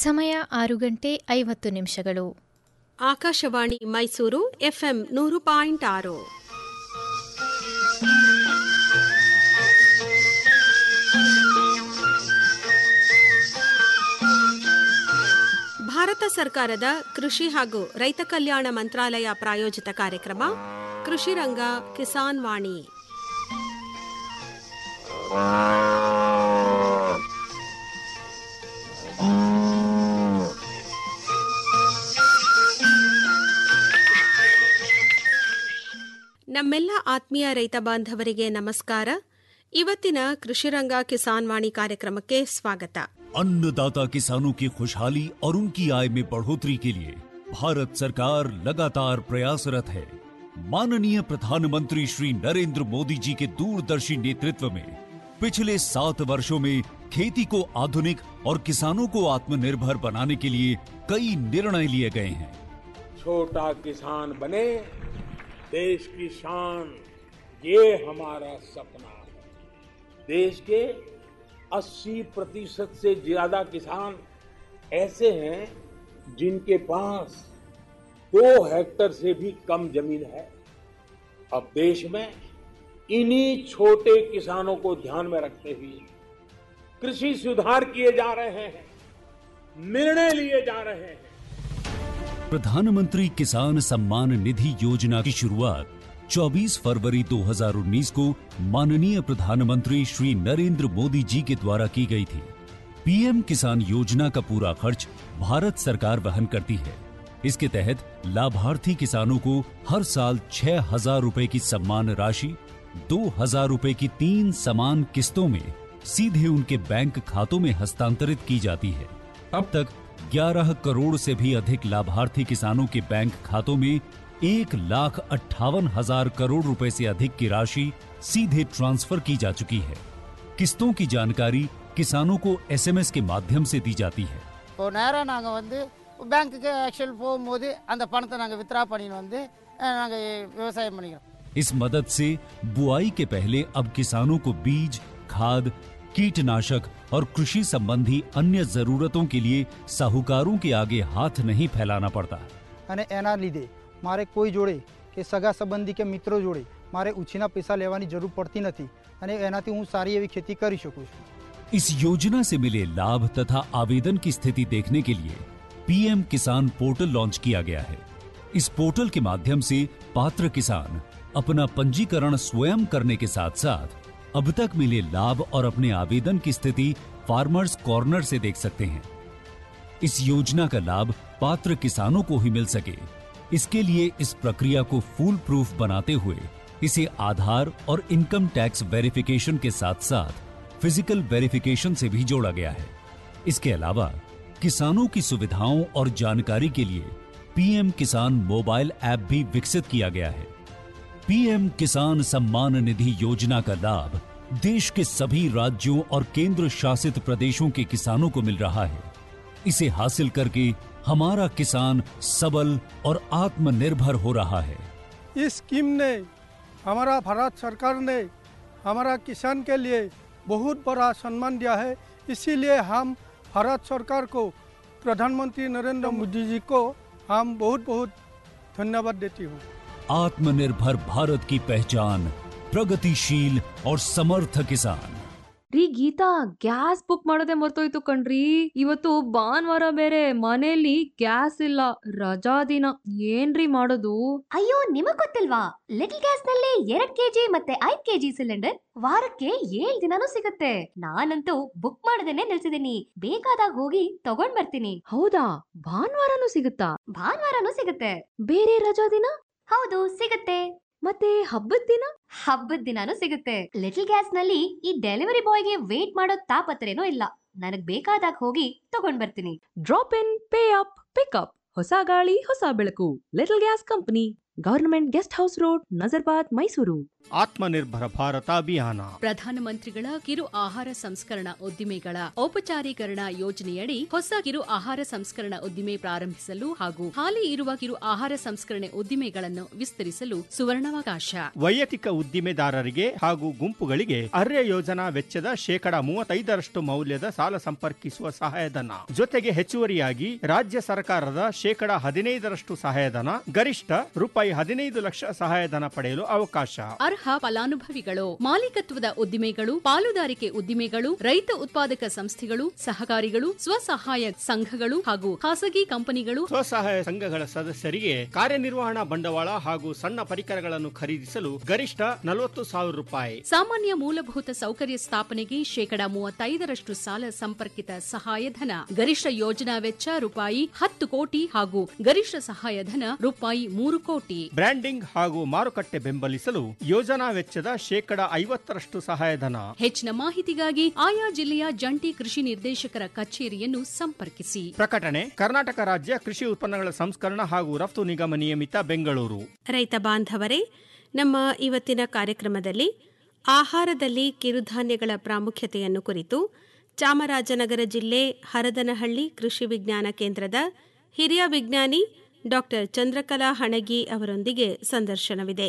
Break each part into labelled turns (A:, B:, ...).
A: ಸಮಯ ಆರು ಗಂಟೆ ಐವತ್ತು ನಿಮಿಷಗಳು
B: ಆಕಾಶವಾಣಿ ಮೈಸೂರು ಎಫ್ಎಂ ನೂರು ಪಾಯಿಂಟ್ ಆರು ಭಾರತ ಸರ್ಕಾರದ ಕೃಷಿ ಹಾಗೂ ರೈತ ಕಲ್ಯಾಣ ಮಂತ್ರಾಲಯ ಪ್ರಾಯೋಜಿತ ಕಾರ್ಯಕ್ರಮ ಕೃಷಿ ರಂಗ ಕಿಸಾನ್ ವಾಣಿ ನಮ್ಮೆಲ್ಲ ಆತ್ಮೀಯ ರೈತ ಬಾಂಧವರಿಗೆ ನಮಸ್ಕಾರ ಇವತ್ತಿನ ಕೃಷಿರಂಗ ಕಿಸಾನ್ ವಾಣಿ ಕಾರ್ಯಕ್ರಮಕ್ಕೆ ಸ್ವಾಗತ
C: अन्नदाता किसानों की खुशहाली और उनकी आय में बढ़ोतरी के लिए भारत सरकार लगातार प्रयासरत है माननीय प्रधानमंत्री श्री नरेंद्र मोदी जी के दूरदर्शी नेतृत्व में पिछले सात वर्षों में खेती को आधुनिक और किसानों को आत्मनिर्भर बनाने के लिए कई निर्णय लिए गए हैं
D: छोटा किसान बने देश की शान ये हमारा सपना है देश के 80 प्रतिशत से ज्यादा किसान ऐसे हैं जिनके पास दो हेक्टर से भी कम जमीन है अब देश में इन्हीं छोटे किसानों को ध्यान में रखते हुए कृषि सुधार किए जा रहे हैं निर्णय लिए जा रहे हैं
C: प्रधानमंत्री किसान सम्मान निधि योजना की शुरुआत 24 फरवरी 2019 को माननीय प्रधानमंत्री श्री नरेंद्र मोदी जी के द्वारा की गई थी पीएम किसान योजना का पूरा खर्च भारत सरकार वहन करती है इसके तहत लाभार्थी किसानों को हर साल छह हजार रूपए की सम्मान राशि दो हजार रूपए की तीन समान किस्तों में सीधे उनके बैंक खातों में हस्तांतरित की जाती है अब तक 11 करोड़ से भी अधिक लाभार्थी किसानों के बैंक खातों में एक लाख अट्ठावन हजार करोड़ रुपए से अधिक की राशि सीधे ट्रांसफर की जा चुकी है किस्तों की जानकारी किसानों को एसएमएस के माध्यम से दी जाती है
E: இப்போ நேராக நாங்கள் வந்து பேங்க்குக்கு ஆக்சுவல் போகும்போது அந்த பணத்தை நாங்கள் வித்ரா பண்ணின்னு வந்து நாங்கள் விவசாயம் பண்ணிக்கிறோம்
C: इस मदद से बुआई के पहले अब किसानों को बीज खाद कीटनाशक और कृषि संबंधी अन्य जरूरतों के लिए साहूकारों के आगे हाथ नहीं फैलाना पड़ता
F: અને એના લીધે મારે કોઈ જોડે કે સગા સંબંધી કે મિત્રો જોડે મારે ઉછીના પૈસા લેવાની જરૂર પડતી નથી અને એનાથી હું સારી એવી ખેતી કરી શકું છું
C: इस योजना से मिले लाभ तथा आवेदन की स्थिति देखने के लिए पीएम किसान पोर्टल लॉन्च किया गया है इस पोर्टल के माध्यम से पात्र किसान अपना पंजीकरण स्वयं करने के साथ साथ अब तक मिले लाभ और अपने आवेदन की स्थिति फार्मर्स कॉर्नर से देख सकते हैं इस योजना का लाभ पात्र किसानों को ही मिल सके इसके लिए इस प्रक्रिया को फूल प्रूफ बनाते हुए इसे आधार और इनकम टैक्स वेरिफिकेशन के साथ साथ फिजिकल वेरिफिकेशन से भी जोड़ा गया है इसके अलावा किसानों की सुविधाओं और जानकारी के लिए पीएम किसान मोबाइल ऐप भी विकसित किया गया है पीएम किसान सम्मान निधि योजना का लाभ देश के सभी राज्यों और केंद्र शासित प्रदेशों के किसानों को मिल रहा है इसे हासिल करके हमारा किसान सबल और आत्मनिर्भर हो रहा है
G: इस स्कीम ने हमारा भारत सरकार ने हमारा किसान के लिए बहुत बड़ा सम्मान दिया है इसीलिए हम भारत सरकार को प्रधानमंत्री नरेंद्र मोदी जी को हम बहुत बहुत धन्यवाद देती हूँ
C: आत्मनिर्भर भारत की पहचान प्रगतिशील और समर्थ किसान
H: ರೀ ಗೀತಾ ಗ್ಯಾಸ್ ಬುಕ್ ಮಾಡೋದೇ ಮರ್ತೋಯ್ತು ಕಣ್ರಿ ಇವತ್ತು ಭಾನುವಾರ ಬೇರೆ ಮನೆಯಲ್ಲಿ ಗ್ಯಾಸ್ ಇಲ್ಲ ರಜಾ ದಿನ ಏನ್ರಿ ಮಾಡೋದು
I: ಅಯ್ಯೋ ನಿಮಗ್ ಗೊತ್ತಿಲ್ವಾ ಲಿಟಲ್ ಗ್ಯಾಸ್ ನಲ್ಲಿ ಎರಡ್ ಕೆಜಿ ಮತ್ತೆ ಐದ್ ಕೆಜಿ ಸಿಲಿಂಡರ್ ವಾರಕ್ಕೆ ಏಳ್ ದಿನಾನೂ ಸಿಗುತ್ತೆ ನಾನಂತೂ ಬುಕ್ ಮಾಡದೇನೆ ನಿಲ್ಸಿದೀನಿ ಬೇಕಾದಾಗ ಹೋಗಿ ತಗೊಂಡ್ ಬರ್ತೀನಿ
H: ಹೌದಾ ಭಾನುವಾರನೂ ಸಿಗುತ್ತಾ
I: ಭಾನುವಾರನೂ ಸಿಗುತ್ತೆ
H: ಬೇರೆ ರಜಾ ದಿನ
I: ಹೌದು ಸಿಗುತ್ತೆ
H: ಮತ್ತೆ ಹಬ್ಬದ ದಿನ
I: ಹಬ್ಬದ ದಿನಾನೂ ಸಿಗುತ್ತೆ ಲಿಟಲ್ ಗ್ಯಾಸ್ ನಲ್ಲಿ ಈ ಡೆಲಿವರಿ ಬಾಯ್ಗೆ ವೇಟ್ ಮಾಡೋ ತಾಪತ್ರೇನೂ ಇಲ್ಲ ನನಗ್ ಬೇಕಾದಾಗ ಹೋಗಿ ತಗೊಂಡ್ ಬರ್ತೀನಿ
H: drop in pay up pickup ಹೊಸ ಗಾಳಿ ಹೊಸ ಬೆಳಕು little gas company government guest house road Nazarbad Mysuru
J: Atmanirbhar Bharat Abhiyan
K: ಪ್ರಧಾನಮಂತ್ರಿಗಳ ಕಿರು ಆಹಾರ ಸಂಸ್ಕರಣಾ ಉದ್ದಿಮೆಗಳ ಔಪಚಾರೀಕರಣ ಯೋಜನೆಯಡಿ ಹೊಸ ಕಿರು ಆಹಾರ ಸಂಸ್ಕರಣಾ ಉದ್ದಿಮೆ ಪ್ರಾರಂಭಿಸಲು ಹಾಗೂ ಹಾಲಿ ಇರುವ ಕಿರು ಆಹಾರ ಸಂಸ್ಕರಣೆ ಉದ್ದಿಮೆಗಳನ್ನು ವಿಸ್ತರಿಸಲು ಸುವರ್ಣಾವಕಾಶ
J: ವೈಯಕ್ತಿಕ ಉದ್ದಿಮೆದಾರರಿಗೆ ಹಾಗೂ ಗುಂಪುಗಳಿಗೆ ಅರ್ಯ ಯೋಜನಾ ವೆಚ್ಚದ ಶೇಕಡ ಮೂವತ್ತೈದರಷ್ಟು ಮೌಲ್ಯದ ಸಾಲ ಸಂಪರ್ಕಿಸುವ ಸಹಾಯಧನ ಜೊತೆಗೆ ಹೆಚ್ಚುವರಿಯಾಗಿ ರಾಜ್ಯ ಸರ್ಕಾರದ ಶೇಕಡ ಹದಿನೈದರಷ್ಟು ಸಹಾಯಧನ ಗರಿಷ್ಠ ರೂಪಾಯಿ ಹದಿನೈದು ಲಕ್ಷ ಸಹಾಯಧನ ಪಡೆಯಲು ಅವಕಾಶ
K: ಅರ್ಹ ಫಲಾನುಭವಿಗಳು ಮಾಲೀಕತ್ವದ ಉದ್ದಿಮೆಗಳು ಪಾಲುದಾರಿಕೆ ಉದ್ದಿಮೆಗಳು ರೈತ ಉತ್ಪಾದಕ ಸಂಸ್ಥೆಗಳು ಸಹಕಾರಿಗಳು ಸ್ವಸಹಾಯ ಸಂಘಗಳು ಹಾಗೂ ಖಾಸಗಿ ಕಂಪನಿಗಳು
J: ಸ್ವಸಹಾಯ ಸಂಘಗಳ ಸದಸ್ಯರಿಗೆ ಕಾರ್ಯನಿರ್ವಹಣಾ ಬಂಡವಾಳ ಹಾಗೂ ಸಣ್ಣ ಪರಿಕರಗಳನ್ನು ಖರೀದಿಸಲು ಗರಿಷ್ಠ ನಲವತ್ತು ಸಾವಿರ ರೂಪಾಯಿ
K: ಸಾಮಾನ್ಯ ಮೂಲಭೂತ ಸೌಕರ್ಯ ಸ್ಥಾಪನೆಗೆ ಶೇಕಡ ಮೂವತ್ತೈದರಷ್ಟು ಸಾಲ ಸಂಪರ್ಕಿತ ಸಹಾಯಧನ ಗರಿಷ್ಠ ಯೋಜನಾ ವೆಚ್ಚ ರೂಪಾಯಿ ಹತ್ತು ಕೋಟಿ ಹಾಗೂ ಗರಿಷ್ಠ ಸಹಾಯಧನ ರೂಪಾಯಿ ಮೂರು ಕೋಟಿ
J: ಬ್ರ್ಯಾಂಡಿಂಗ್ ಹಾಗೂ ಮಾರುಕಟ್ಟೆ ಬೆಂಬಲಿಸಲು ಯೋಜನಾ ವೆಚ್ಚದ ಶೇಕಡ ಐವತ್ತರಷ್ಟು ಸಹಾಯಧನ
K: ಹೆಚ್ಚಿನ ಮಾಹಿತಿಗಾಗಿ ಆಯಾ ಜಿಲ್ಲೆಯ ಜಂಟಿ ಕೃಷಿ ನಿರ್ದೇಶಕರ ಕಚೇರಿಯನ್ನು ಸಂಪರ್ಕಿಸಿ
J: ಪ್ರಕಟಣೆ ಕರ್ನಾಟಕ ರಾಜ್ಯ ಕೃಷಿ ಉತ್ಪನ್ನಗಳ ಸಂಸ್ಕರಣ ಹಾಗೂ ರಫ್ತು ನಿಗಮ ನಿಯಮಿತ ಬೆಂಗಳೂರು
B: ರೈತ ಬಾಂಧವರೇ ನಮ್ಮ ಇವತ್ತಿನ ಕಾರ್ಯಕ್ರಮದಲ್ಲಿ ಆಹಾರದಲ್ಲಿ ಕಿರುಧಾನ್ಯಗಳ ಪ್ರಾಮುಖ್ಯತೆಯನ್ನು ಕುರಿತು ಚಾಮರಾಜನಗರ ಜಿಲ್ಲೆ ಹರದನಹಳ್ಳಿ ಕೃಷಿ ವಿಜ್ಞಾನ ಕೇಂದ್ರದ ಹಿರಿಯ ವಿಜ್ಞಾನಿ ಡಾಕ್ಟರ್ ಚಂದ್ರಕಲಾ ಹಣಗಿ ಅವರೊಂದಿಗೆ ಸಂದರ್ಶನವಿದೆ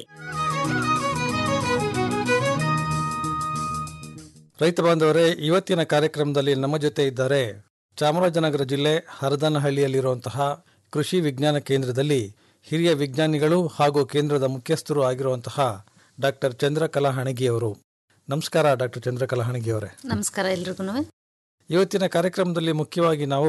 L: ರೈತ ಬಾಂಧವರೇ ಇವತ್ತಿನ ಕಾರ್ಯಕ್ರಮದಲ್ಲಿ ನಮ್ಮ ಜೊತೆ ಇದ್ದಾರೆ ಚಾಮರಾಜನಗರ ಜಿಲ್ಲೆ ಹರದನಹಳ್ಳಿಯಲ್ಲಿರುವಂತಹ ಕೃಷಿ ವಿಜ್ಞಾನ ಕೇಂದ್ರದಲ್ಲಿ ಹಿರಿಯ ವಿಜ್ಞಾನಿಗಳು ಹಾಗೂ ಕೇಂದ್ರದ ಮುಖ್ಯಸ್ಥರು ಆಗಿರುವಂತಹ ಡಾಕ್ಟರ್ ಚಂದ್ರಕಲಾ ಹಣಗಿಯವರು ನಮಸ್ಕಾರ ಡಾಕ್ಟರ್ ಚಂದ್ರಕಲಾ ಹಣಗಿಯವರೇ
M: ನಮಸ್ಕಾರ ಎಲ್ರಿಗೂ
L: ಇವತ್ತಿನ ಕಾರ್ಯಕ್ರಮದಲ್ಲಿ ಮುಖ್ಯವಾಗಿ ನಾವು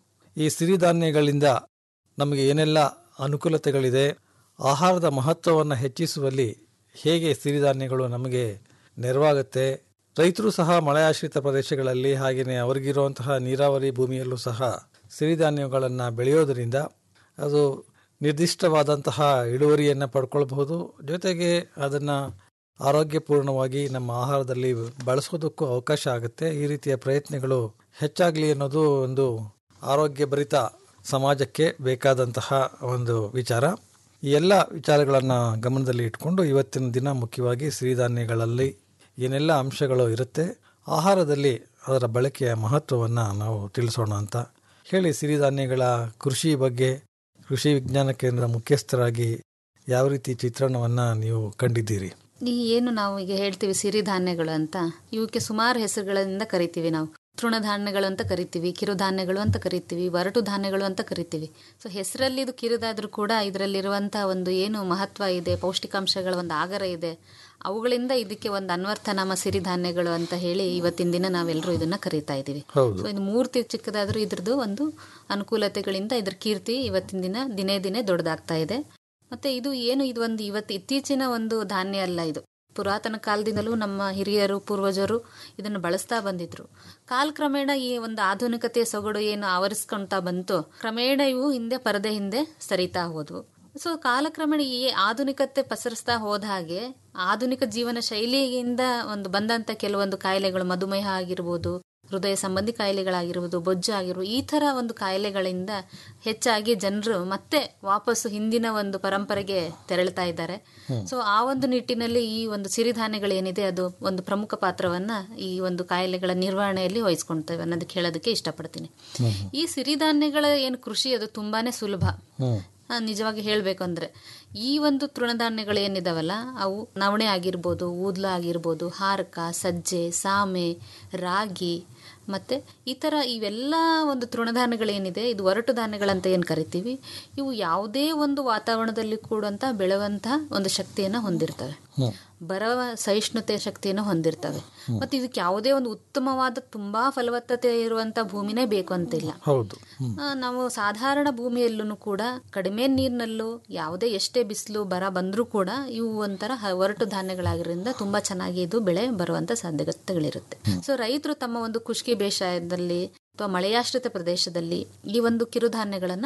L: ಈ ಸಿರಿಧಾನ್ಯಗಳಿಂದ ನಮಗೆ ಏನೆಲ್ಲ ಅನುಕೂಲತೆಗಳಿದೆ ಆಹಾರದ ಮಹತ್ವವನ್ನು ಹೆಚ್ಚಿಸುವಲ್ಲಿ ಹೇಗೆ ಸಿರಿಧಾನ್ಯಗಳು ನಮಗೆ ನೆರವಾಗುತ್ತೆ ರೈತರು ಸಹ ಮಳೆಯಾಶ್ರಿತ ಪ್ರದೇಶಗಳಲ್ಲಿ ಹಾಗೆಯೇ ಅವರಿಗಿರುವಂತಹ ನೀರಾವರಿ ಭೂಮಿಯಲ್ಲೂ ಸಹ ಸಿರಿಧಾನ್ಯಗಳನ್ನು ಬೆಳೆಯೋದರಿಂದ ಅದು ನಿರ್ದಿಷ್ಟವಾದಂತಹ ಇಳುವರಿಯನ್ನು ಪಡ್ಕೊಳ್ಬಹುದು ಜೊತೆಗೆ ಅದನ್ನು ಆರೋಗ್ಯಪೂರ್ಣವಾಗಿ ನಮ್ಮ ಆಹಾರದಲ್ಲಿ ಬಳಸೋದಕ್ಕೂ ಅವಕಾಶ ಆಗುತ್ತೆ ಈ ರೀತಿಯ ಪ್ರಯತ್ನಗಳು ಹೆಚ್ಚಾಗಲಿ ಅನ್ನೋದು ಒಂದು ಆರೋಗ್ಯಭರಿತ ಸಮಾಜಕ್ಕೆ ಬೇಕಾದಂತಹ ಒಂದು ವಿಚಾರ ಈ ಎಲ್ಲ ವಿಚಾರಗಳನ್ನು ಗಮನದಲ್ಲಿ ಇಟ್ಕೊಂಡು ಇವತ್ತಿನ ದಿನ ಮುಖ್ಯವಾಗಿ ಸಿರಿಧಾನ್ಯಗಳಲ್ಲಿ ಏನೆಲ್ಲ ಅಂಶಗಳು ಇರುತ್ತೆ ಆಹಾರದಲ್ಲಿ ಅದರ ಬಳಕೆಯ ಮಹತ್ವವನ್ನು ನಾವು ತಿಳಿಸೋಣ ಅಂತ ಹೇಳಿ ಸಿರಿಧಾನ್ಯಗಳ ಕೃಷಿ ಬಗ್ಗೆ ಕೃಷಿ ವಿಜ್ಞಾನ ಕೇಂದ್ರ ಮುಖ್ಯಸ್ಥರಾಗಿ ಯಾವ ರೀತಿ ಚಿತ್ರಣವನ್ನು ನೀವು ಕಂಡಿದ್ದೀರಿ
M: ಈ ಏನು ನಾವು ಈಗ ಹೇಳ್ತೀವಿ ಸಿರಿಧಾನ್ಯಗಳು ಅಂತ ಇವಕ್ಕೆ ಸುಮಾರು ಹೆಸರುಗಳಿಂದ ಕರಿತೀವಿ ನಾವು ತೃಣಧಾನ್ಯಗಳು ಅಂತ ಕರಿತೀವಿ ಕಿರುಧಾನ್ಯಗಳು ಅಂತ ಕರಿತೀವಿ ಒರಟು ಧಾನ್ಯಗಳು ಅಂತ ಕರಿತೀವಿ ಸೊ ಹೆಸರಲ್ಲಿ ಇದು ಕಿರುದಾದ್ರೂ ಕೂಡ ಇದರಲ್ಲಿರುವಂತಹ ಒಂದು ಏನು ಮಹತ್ವ ಇದೆ ಪೌಷ್ಟಿಕಾಂಶಗಳ ಒಂದು ಆಗರ ಇದೆ ಅವುಗಳಿಂದ ಇದಕ್ಕೆ ಒಂದು ಅನ್ವರ್ಥನಾಮ ಸಿರಿಧಾನ್ಯಗಳು ಅಂತ ಹೇಳಿ ಇವತ್ತಿನ ದಿನ ನಾವೆಲ್ಲರೂ ಇದನ್ನ ಕರೀತಾ ಇದ್ದೀವಿ
L: ಹೌದು.
M: ಸೊ ಇದು ಮೂರ್ತಿ ಚಿಕ್ಕದಾದ್ರೂ ಇದ್ರದ್ದು ಒಂದು ಅನುಕೂಲತೆಗಳಿಂದ ಇದ್ರ ಕೀರ್ತಿ ಇವತ್ತಿನ ದಿನ ದಿನೇ ದಿನೇ ದೊಡ್ಡದಾಗ್ತಾ ಇದೆ ಮತ್ತೆ ಇದು ಏನು ಇದು ಒಂದು ಇವತ್ತು ಇತ್ತೀಚಿನ ಒಂದು ಧಾನ್ಯ ಅಲ್ಲ ಇದು ಪುರಾತನ ಕಾಲದಿಂದಲೂ ನಮ್ಮ ಹಿರಿಯರು ಪೂರ್ವಜರು ಇದನ್ನು ಬಳಸ್ತಾ ಬಂದಿದ್ರು ಕಾಲಕ್ರಮೇಣ ಈ ಒಂದು ಆಧುನಿಕತೆಯ ಸೊಗಡು ಏನು ಆವರಿಸ್ಕೊಂತಾ ಬಂತು ಕ್ರಮೇಣ ಇವು ಹಿಂದೆ ಪರದೆ ಹಿಂದೆ ಸರಿತಾ ಹೋದ್ವು ಸೊ ಕಾಲಕ್ರಮೇಣ ಈ ಆಧುನಿಕತೆ ಪಸರಿಸ್ತಾ ಹೋದ ಹಾಗೆ ಆಧುನಿಕ ಜೀವನ ಶೈಲಿಯಿಂದ ಒಂದು ಬಂದಂತ ಕೆಲವೊಂದು ಕಾಯಿಲೆಗಳು ಮಧುಮೇಹ ಆಗಿರ್ಬೋದು ಹೃದಯ ಸಂಬಂಧಿ ಕಾಯಿಲೆಗಳಾಗಿರ್ಬೋದು ಬೊಜ್ಜು ಆಗಿರ್ಬೋದು ಈ ತರ ಒಂದು ಕಾಯಿಲೆಗಳಿಂದ ಹೆಚ್ಚಾಗಿ ಜನರು ಮತ್ತೆ ವಾಪಸ್ಸು ಹಿಂದಿನ ಒಂದು ಪರಂಪರೆಗೆ ತೆರಳ್ತಾ ಇದ್ದಾರೆ ಸೊ ಆ ಒಂದು ನಿಟ್ಟಿನಲ್ಲಿ ಈ ಒಂದು ಸಿರಿಧಾನ್ಯಗಳೇನಿದೆ ಅದು ಒಂದು ಪ್ರಮುಖ ಪಾತ್ರವನ್ನ ಈ ಒಂದು ಕಾಯಿಲೆಗಳ ನಿರ್ವಹಣೆಯಲ್ಲಿ ವಹಿಸ್ಕೊಳ್ತೇವೆ ಅನ್ನೋದಕ್ಕೆ ಹೇಳೋದಕ್ಕೆ ಇಷ್ಟಪಡ್ತೀನಿ ಈ ಸಿರಿಧಾನ್ಯಗಳ ಏನು ಕೃಷಿ ಅದು ತುಂಬಾನೇ ಸುಲಭ ಆ, ನಿಜವಾಗಿ ಹೇಳಬೇಕು ಅಂದ್ರೆ ಈ ಒಂದು ತೃಣಧಾನ್ಯಗಳು ಏನಿದಾವಲ್ಲ ಅವು ನವಣೆ ಆಗಿರ್ಬೋದು ಊದ್ಲ ಆಗಿರ್ಬೋದು ಹಾರಕ ಸಜ್ಜೆ ಸಾಮೆ ರಾಗಿ ಮತ್ತೆ ಈ ಥರ ಇವೆಲ್ಲ ಒಂದು ತೃಣಧಾನ್ಯಗಳೇನಿದೆ ಇದು ಒರಟು ಧಾನ್ಯಗಳಂತ ಏನು ಕರಿತೀವಿ ಇವು ಯಾವುದೇ ಒಂದು ವಾತಾವರಣದಲ್ಲಿ ಕೂಡಂತ ಬೆಳೆಯುವಂತ ಒಂದು ಶಕ್ತಿಯನ್ನ ಹೊಂದಿರ್ತವೆ ಬರವ ಸಹಿಷ್ಣುತೆ ಶಕ್ತಿಯನ್ನು ಹೊಂದಿರ್ತವೆ ಮತ್ತೆ ಇದಕ್ಕೆ ಯಾವುದೇ ಒಂದು ಉತ್ತಮವಾದ ತುಂಬಾ ಫಲವತ್ತತೆ ಇರುವಂತ ಭೂಮಿನೇ ಬೇಕು ಅಂತಿಲ್ಲ
L: ಹೌದು
M: ಆ, ನಾವು ಸಾಧಾರಣ ಭೂಮಿಯಲ್ಲೂ ಕೂಡ ಕಡಿಮೆ ನೀರಿನಲ್ಲೂ ಯಾವುದೇ ಎಷ್ಟೇ ಬಿಸಿಲು ಬರ ಬಂದರೂ ಕೂಡ ಇವು ಒಂಥರ ಹ- ಒರಟು ಧಾನ್ಯಗಳಾಗಿರೋದ್ರಿಂದ ತುಂಬಾ ಚೆನ್ನಾಗಿ ಇದು ಬೆಳೆ ಬರುವಂತ ಸಾಧ್ಯತೆಗಳಿರುತ್ತೆ ಸೊ ರೈತರು ತಮ್ಮ ಒಂದು ಖುಷ್ಕಿ ಬೇಸಾಯದಲ್ಲಿ ಅಥವಾ ಮಳೆಯಾಶ್ರಿತ ಪ್ರದೇಶದಲ್ಲಿ ಈ ಒಂದು ಕಿರುಧಾನ್ಯಗಳನ್ನ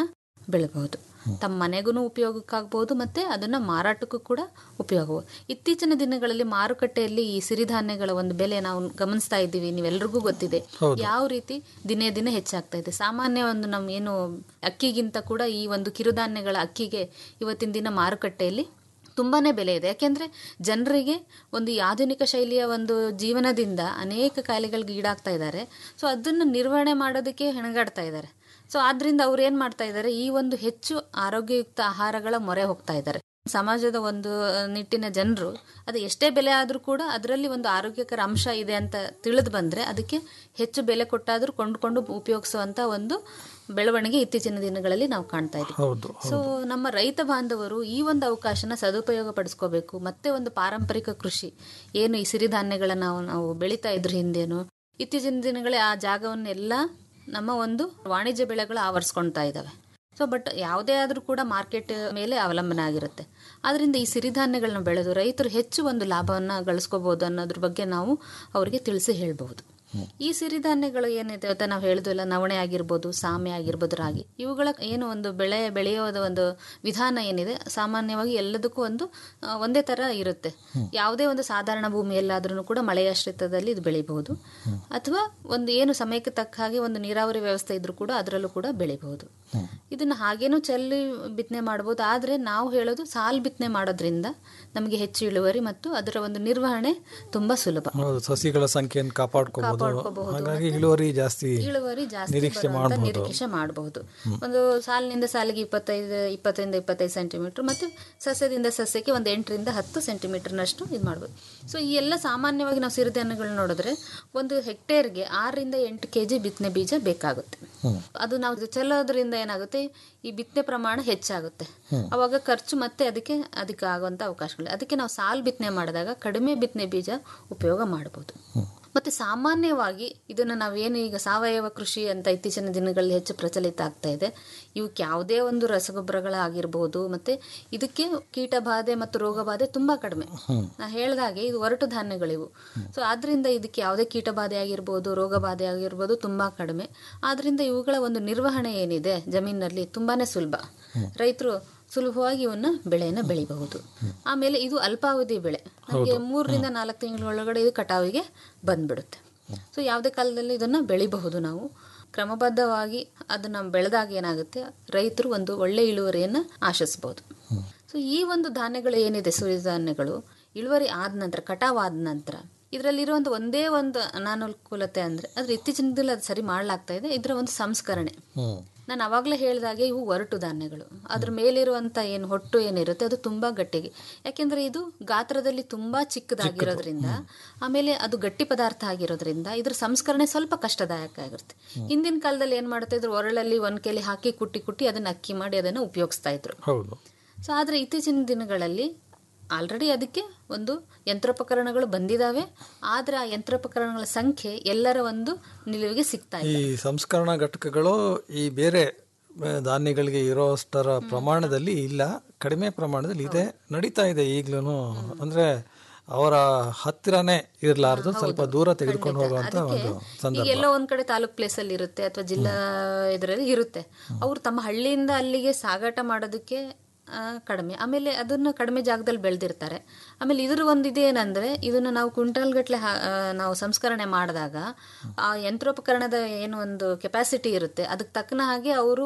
M: ಬೆಳಬಹುದು ತಮ್ಮ ಮನೆಗೂ ಉಪಯೋಗಕ್ಕಾಗ್ಬೋದು ಮತ್ತೆ ಅದನ್ನ ಮಾರಾಟಕ್ಕೂ ಕೂಡ ಉಪಯೋಗ ಇತ್ತೀಚಿನ ದಿನಗಳಲ್ಲಿ ಮಾರುಕಟ್ಟೆಯಲ್ಲಿ ಈ ಸಿರಿಧಾನ್ಯಗಳ ಒಂದು ಬೆಲೆ ನಾವು ಗಮನಿಸ್ತಾ ಇದ್ದೀವಿ ನೀವೆಲ್ರಿಗೂ ಗೊತ್ತಿದೆ
L: ಹೌದು.
M: ಯಾವ ರೀತಿ ದಿನೇ ದಿನೇ ಹೆಚ್ಚಾಗ್ತಾ ಇದೆ ಸಾಮಾನ್ಯ ಒಂದು ನಮ್ಮ ಏನು ಅಕ್ಕಿಗಿಂತ ಕೂಡ ಈ ಒಂದು ಕಿರುಧಾನ್ಯಗಳ ಅಕ್ಕಿಗೆ ಇವತ್ತಿನ ದಿನ ಮಾರುಕಟ್ಟೆಯಲ್ಲಿ ತುಂಬಾನೇ ಬೆಲೆ ಇದೆ ಯಾಕೆಂದ್ರೆ ಜನರಿಗೆ ಒಂದು ಈ ಆಧುನಿಕ ಶೈಲಿಯ ಒಂದು ಜೀವನದಿಂದ ಅನೇಕ ಕಾಯಿಲೆಗಳಿಗೆ ಈಡಾಗ್ತಾ ಇದ್ದಾರೆ ಸೊ ಅದನ್ನು ನಿರ್ವಹಣೆ ಮಾಡೋದಕ್ಕೆ ಹೆಣಗಾಡ್ತಾ ಇದ್ದಾರೆ ಸೊ ಆದ್ರಿಂದ ಅವ್ರು ಏನ್ ಮಾಡ್ತಾ ಇದ್ದಾರೆ ಈ ಒಂದು ಹೆಚ್ಚು ಆರೋಗ್ಯಯುಕ್ತ ಆಹಾರಗಳ ಮೊರೆ ಹೋಗ್ತಾ ಇದ್ದಾರೆ ಸಮಾಜದ ಒಂದು ನಿಟ್ಟಿನ ಜನರು ಅದು ಎಷ್ಟೇ ಬೆಲೆ ಆದರೂ ಕೂಡ ಅದರಲ್ಲಿ ಒಂದು ಆರೋಗ್ಯಕರ ಅಂಶ ಇದೆ ಅಂತ ತಿಳಿದು ಬಂದ್ರೆ ಅದಕ್ಕೆ ಹೆಚ್ಚು ಬೆಲೆ ಕೊಟ್ಟಾದ್ರೂ ಕೊಂಡ್ಕೊಂಡು ಉಪಯೋಗಿಸುವಂತ ಒಂದು ಬೆಳವಣಿಗೆ ಇತ್ತೀಚಿನ ದಿನಗಳಲ್ಲಿ ನಾವು ಕಾಣ್ತಾ ಇದ್ದೀವಿ
L: ಹೌದು
M: ಸೊ ನಮ್ಮ ರೈತ ಬಾಂಧವರು ಈ ಒಂದು ಅವಕಾಶನ ಸದುಪಯೋಗ ಪಡಿಸ್ಕೋಬೇಕು ಮತ್ತೆ ಒಂದು ಪಾರಂಪರಿಕ ಕೃಷಿ ಏನು ಈ ಸಿರಿಧಾನ್ಯಗಳನ್ನ ನಾವು ನಾವು ಬೆಳೀತಾ ಇದ್ರ ಹಿಂದೇನು ಇತ್ತೀಚಿನ ದಿನಗಳೇ ಆ ಜಾಗವನ್ನೆಲ್ಲ ನಮ್ಮ ಒಂದು ವಾಣಿಜ್ಯ ಬೆಳೆಗಳು ಆವರಿಸ್ಕೊಳ್ತಾ ಇದ್ದಾವೆ ಸೊ ಬಟ್ ಯಾವುದೇ ಆದರೂ ಕೂಡ ಮಾರ್ಕೆಟ್ ಮೇಲೆ ಅವಲಂಬನೆ ಆಗಿರುತ್ತೆ ಆದ್ರಿಂದ ಈ ಸಿರಿಧಾನ್ಯಗಳನ್ನ ಬೆಳೆದು ರೈತರು ಹೆಚ್ಚು ಒಂದು ಲಾಭವನ್ನ ಗಳಿಸ್ಕೋಬಹುದು ಅನ್ನೋದ್ರ ಬಗ್ಗೆ ನಾವು ಅವರಿಗೆ ತಿಳಿಸಿ ಹೇಳ್ಬಹುದು ಈ ಸಿರಿಧಾನ್ಯಗಳು ಏನಿದೆ ಅಂತ ನಾವು ಹೇಳಿದ್ವಲ್ಲ ನವಣೆ ಆಗಿರ್ಬೋದು ಸಾಮೆ ಆಗಿರ್ಬೋದು ರಾಗಿ ಇವುಗಳ ಏನು ಒಂದು ಬೆಳೆ ಬೆಳೆಯೋದ ಒಂದು ವಿಧಾನ ಏನಿದೆ ಸಾಮಾನ್ಯವಾಗಿ ಎಲ್ಲದಕ್ಕೂ ಒಂದು ಆ, ಒಂದೇ ತರ ಇರುತ್ತೆ ಯಾವುದೇ ಒಂದು ಸಾಧಾರಣ ಭೂಮಿಯಲ್ಲಾದ್ರೂ ಕೂಡ ಮಳೆಯಾಶ್ರಿತದಲ್ಲಿ ಇದು ಬೆಳಿಬಹುದು ಅಥವಾ ಒಂದು ಏನು ಸಮಯಕ್ಕೆ ತಕ್ಕ ಹಾಗೆ ಒಂದು ನೀರಾವರಿ ವ್ಯವಸ್ಥೆ ಇದ್ರೂ ಕೂಡ ಅದರಲ್ಲೂ ಕೂಡ ಬೆಳಿಬಹುದು ಇದನ್ನ ಹಾಗೇನೂ ಚೆಲ್ಲಿ ಬಿತ್ತನೆ ಮಾಡಬಹುದು ಆದ್ರೆ ನಾವು ಹೇಳೋದು ಸಾಲ್ ಬಿತ್ತನೆ ಮಾಡೋದ್ರಿಂದ ನಮಗೆ ಹೆಚ್ಚು ಇಳುವರಿ ಮತ್ತು ಅದರ ಒಂದು ನಿರ್ವಹಣೆ ತುಂಬಾ ಸುಲಭ
L: ಹೌದು ಸಸಿಗಳ ಸಂಖ್ಯೆಯನ್ನು ಕಾಪಾಡ್ಕೋಬಹುದು
M: ಕಾಪಾಡ್ಕೋಬಹುದು.
L: ಹಾಗಾಗಿ ಇಳುವರಿ ಜಾಸ್ತಿ
M: ಇಳುವರಿ ಜಾಸ್ತಿ
L: ನಿರೀಕ್ಷೆ
M: ಬರುವಂತ
L: ಮಾಡಬಹುದು
M: ನಿರೀಕ್ಷೆ ಮಾಡಬಹುದು ಒಂದು ಸಾಲಿನಿಂದ ಸಾಲಿಗೆ ಇಪ್ಪತ್ತೈದು ಇಪ್ಪತ್ತರಿಂದ ಇಪ್ಪತ್ತೈದು ಸೆಂಟಿಮೀಟರ್ ಮತ್ತು ಸಸ್ಯದಿಂದ ಸಸ್ಯಕ್ಕೆ ಒಂದು ಎಂಟರಿಂದ ಹತ್ತು ಸೆಂಟಿಮೀಟರ್ನಷ್ಟು ಇದು ಮಾಡ್ಬೋದು ಸೊ ಈ ಎಲ್ಲ ಸಾಮಾನ್ಯವಾಗಿ ನಾವು ಸಿರಿಧಾನ್ಯಗಳನ್ನ ನೋಡಿದ್ರೆ ಒಂದು ಹೆಕ್ಟೇರ್ಗೆ ಆರರಿಂದ ಎಂಟು ಕೆ ಜಿ ಬಿತ್ತನೆ ಬೀಜ ಬೇಕಾಗುತ್ತೆ ಅದು ನಾವು ಇದು ಚೆಲ್ಲೋದ್ರಿಂದ ಏನಾಗುತ್ತೆ ಈ ಬಿತ್ತನೆ ಪ್ರಮಾಣ ಹೆಚ್ಚಾಗುತ್ತೆ ಅವಾಗ ಖರ್ಚು ಮತ್ತೆ ಅದಕ್ಕೆ ಅದಕ್ಕೆ ಆಗುವಂತ ಅವಕಾಶಗಳು ಅದಕ್ಕೆ ನಾವು ಸಾಲ್ ಬಿತ್ತನೆ ಮಾಡಿದಾಗ ಕಡಿಮೆ ಬಿತ್ತನೆ ಬೀಜ ಉಪಯೋಗ ಮಾಡಬಹುದು ಮತ್ತೆ ಸಾಮಾನ್ಯವಾಗಿ ಇದನ್ನು ನಾವೇನು ಈಗ ಸಾವಯವ ಕೃಷಿ ಅಂತ ಇತ್ತೀಚಿನ ದಿನಗಳಲ್ಲಿ ಹೆಚ್ಚು ಪ್ರಚಲಿತ ಆಗ್ತಾ ಇದೆ ಇವಕ್ಕೆ ಯಾವುದೇ ಒಂದು ರಸಗೊಬ್ಬರಗಳಾಗಿರ್ಬೋದು ಮತ್ತೆ ಇದಕ್ಕೆ ಕೀಟ ಬಾಧೆ ಮತ್ತು ರೋಗ ಬಾಧೆ ತುಂಬಾ ಕಡಿಮೆ ನಾ ಹೇಳ್ದಾಗೆ ಇದು ಒರಟು ಧಾನ್ಯಗಳಿವು ಸೊ ಆದ್ರಿಂದ ಇದಕ್ಕೆ ಯಾವುದೇ ಕೀಟ ಬಾಧೆ ಆಗಿರ್ಬೋದು ರೋಗ ಬಾಧೆ ಆಗಿರ್ಬೋದು ತುಂಬಾ ಕಡಿಮೆ ಆದ್ರಿಂದ ಇವುಗಳ ಒಂದು ನಿರ್ವಹಣೆ ಏನಿದೆ ಜಮೀನಲ್ಲಿ ತುಂಬಾನೇ ಸುಲಭ ರೈತರು ಸುಲಭವಾಗಿ ಇವನ್ನ ಬೆಳೆಯನ್ನ ಬೆಳಿಬಹುದು ಆಮೇಲೆ ಇದು ಅಲ್ಪಾವಧಿ ಬೆಳೆ ನಮಗೆ ಮೂರರಿಂದ ನಾಲ್ಕು ತಿಂಗಳ ಒಳಗಡೆ ಇದು ಕಟಾವಿಗೆ ಬಂದ್ಬಿಡುತ್ತೆ ಸೊ ಯಾವುದೇ ಕಾಲದಲ್ಲಿ ಇದನ್ನ ಬೆಳಿಬಹುದು ನಾವು ಕ್ರಮಬದ್ಧವಾಗಿ ಅದನ್ನ ಬೆಳೆದಾಗ ಏನಾಗುತ್ತೆ ರೈತರು ಒಂದು ಒಳ್ಳೆ ಇಳುವರಿಯನ್ನ ಆಶಿಸಬಹುದು ಸೊ ಈ ಒಂದು ಧಾನ್ಯಗಳು ಏನಿದೆ ಸಿರಿಧಾನ್ಯಗಳು ಇಳುವರಿ ಆದ ನಂತರ ಕಟಾವ್ ಆದ ನಂತರ ಇದರಲ್ಲಿರುವಂತ ಒಂದೇ ಒಂದು ಅನಾನುಕೂಲತೆ ಅಂದ್ರೆ ಅದ್ರ ಇತ್ತೀಚಿನ ದಿನದಲ್ಲಿ ಅದು ಸರಿ ಮಾಡ್ಲಾಗ್ತಾ ಇದೆ ಇದರ ಒಂದು ಸಂಸ್ಕರಣೆ ನಾನು ಅವಾಗಲೇ ಹೇಳಿದಾಗೆ ಇವು ಒರಟು ಧಾನ್ಯಗಳು ಅದ್ರ ಮೇಲಿರುವಂತ ಏನು ಹೊಟ್ಟು ಏನಿರುತ್ತೆ ಅದು ತುಂಬಾ ಗಟ್ಟಿಗೆ ಯಾಕೆಂದ್ರೆ ಇದು ಗಾತ್ರದಲ್ಲಿ ತುಂಬಾ ಚಿಕ್ಕದಾಗಿರೋದ್ರಿಂದ ಆಮೇಲೆ ಅದು ಗಟ್ಟಿ ಪದಾರ್ಥ ಆಗಿರೋದ್ರಿಂದ ಇದ್ರ ಸಂಸ್ಕರಣೆ ಸ್ವಲ್ಪ ಕಷ್ಟದಾಯಕ ಆಗಿರುತ್ತೆ ಹಿಂದಿನ ಕಾಲದಲ್ಲಿ ಏನ್ ಮಾಡ್ತಾ ಇದ್ರು ಒರಳಲ್ಲಿ ಒಂದ್ ಕೆಲಿ ಹಾಕಿ ಕುಟ್ಟಿ ಕುಟ್ಟಿ ಅದನ್ನ ಅಕ್ಕಿ ಮಾಡಿ ಅದನ್ನ ಉಪಯೋಗಿಸ್ತಾ ಇದ್ರು
L: ಹೌದು
M: ಸೊ ಆದ್ರೆ ಇತ್ತೀಚಿನ ದಿನಗಳಲ್ಲಿ ಆಲ್ರೆಡಿ ಅದಕ್ಕೆ ಒಂದು ಯಂತ್ರೋಪಕರಣಗಳು ಬಂದಿದಾವೆ ಆದ್ರೆ ಆ ಯಂತ್ರೋಪಕರಣಗಳ ಸಂಖ್ಯೆ ಎಲ್ಲರ ಒಂದು ನಿಲುವಿಗೆ ಸಿಗ್ತಾ
L: ಈ
M: ಇದೆ
L: ಸಂಸ್ಕರಣಾ ಘಟಕಗಳು ಈ ಬೇರೆ ಆ, ಧಾನ್ಯಗಳಿಗೆ ಇರೋಷ್ಟರ ಪ್ರಮಾಣದಲ್ಲಿ ಇಲ್ಲ ಕಡಿಮೆ ಪ್ರಮಾಣದಲ್ಲಿ ಇದೆ ನಡೀತಾ ಇದೆ ಈಗ್ಲೂ ಅಂದ್ರೆ ಅವರ ಹತ್ತಿರನೇ ಇರಲಾರ್ದು ಸ್ವಲ್ಪ ದೂರ ತೆಗೆದುಕೊಂಡು ಹೋಗುವಂತ ಒಂದು
M: ಈಗ
L: ಸಂದರ್ಭ
M: ಎಲ್ಲೋ ಒಂದ್ ಕಡೆ ತಾಲೂಕ್ ಪ್ಲೇಸ್ ಅಲ್ಲಿ ಇರುತ್ತೆ ಅಥವಾ ಜಿಲ್ಲಾ ಇದರಲ್ಲಿ ಇರುತ್ತೆ ಅವ್ರು ತಮ್ಮ ಹಳ್ಳಿಯಿಂದ ಅಲ್ಲಿಗೆ ಸಾಗಾಟ ಮಾಡೋದಕ್ಕೆ ಆ, ಕಡಿಮೆ ಆಮೇಲೆ ಅದನ್ನ ಕಡಿಮೆ ಜಾಗದಲ್ಲಿ ಬೆಳೆದಿರ್ತಾರೆ ಆಮೇಲೆ ಇದ್ರ ಒಂದು ಇದೇನಂದ್ರೆ ಇದನ್ನ ನಾವು ಕ್ವಿಂಟಲ್ ಗಟ್ಲೆ ನಾವು ಸಂಸ್ಕರಣೆ ಮಾಡಿದಾಗ ಆ ಯಂತ್ರೋಪಕರಣದ ಏನು ಒಂದು ಕೆಪಾಸಿಟಿ ಇರುತ್ತೆ ಅದಕ್ಕೆ ತಕ್ಕನ ಹಾಗೆ ಅವರು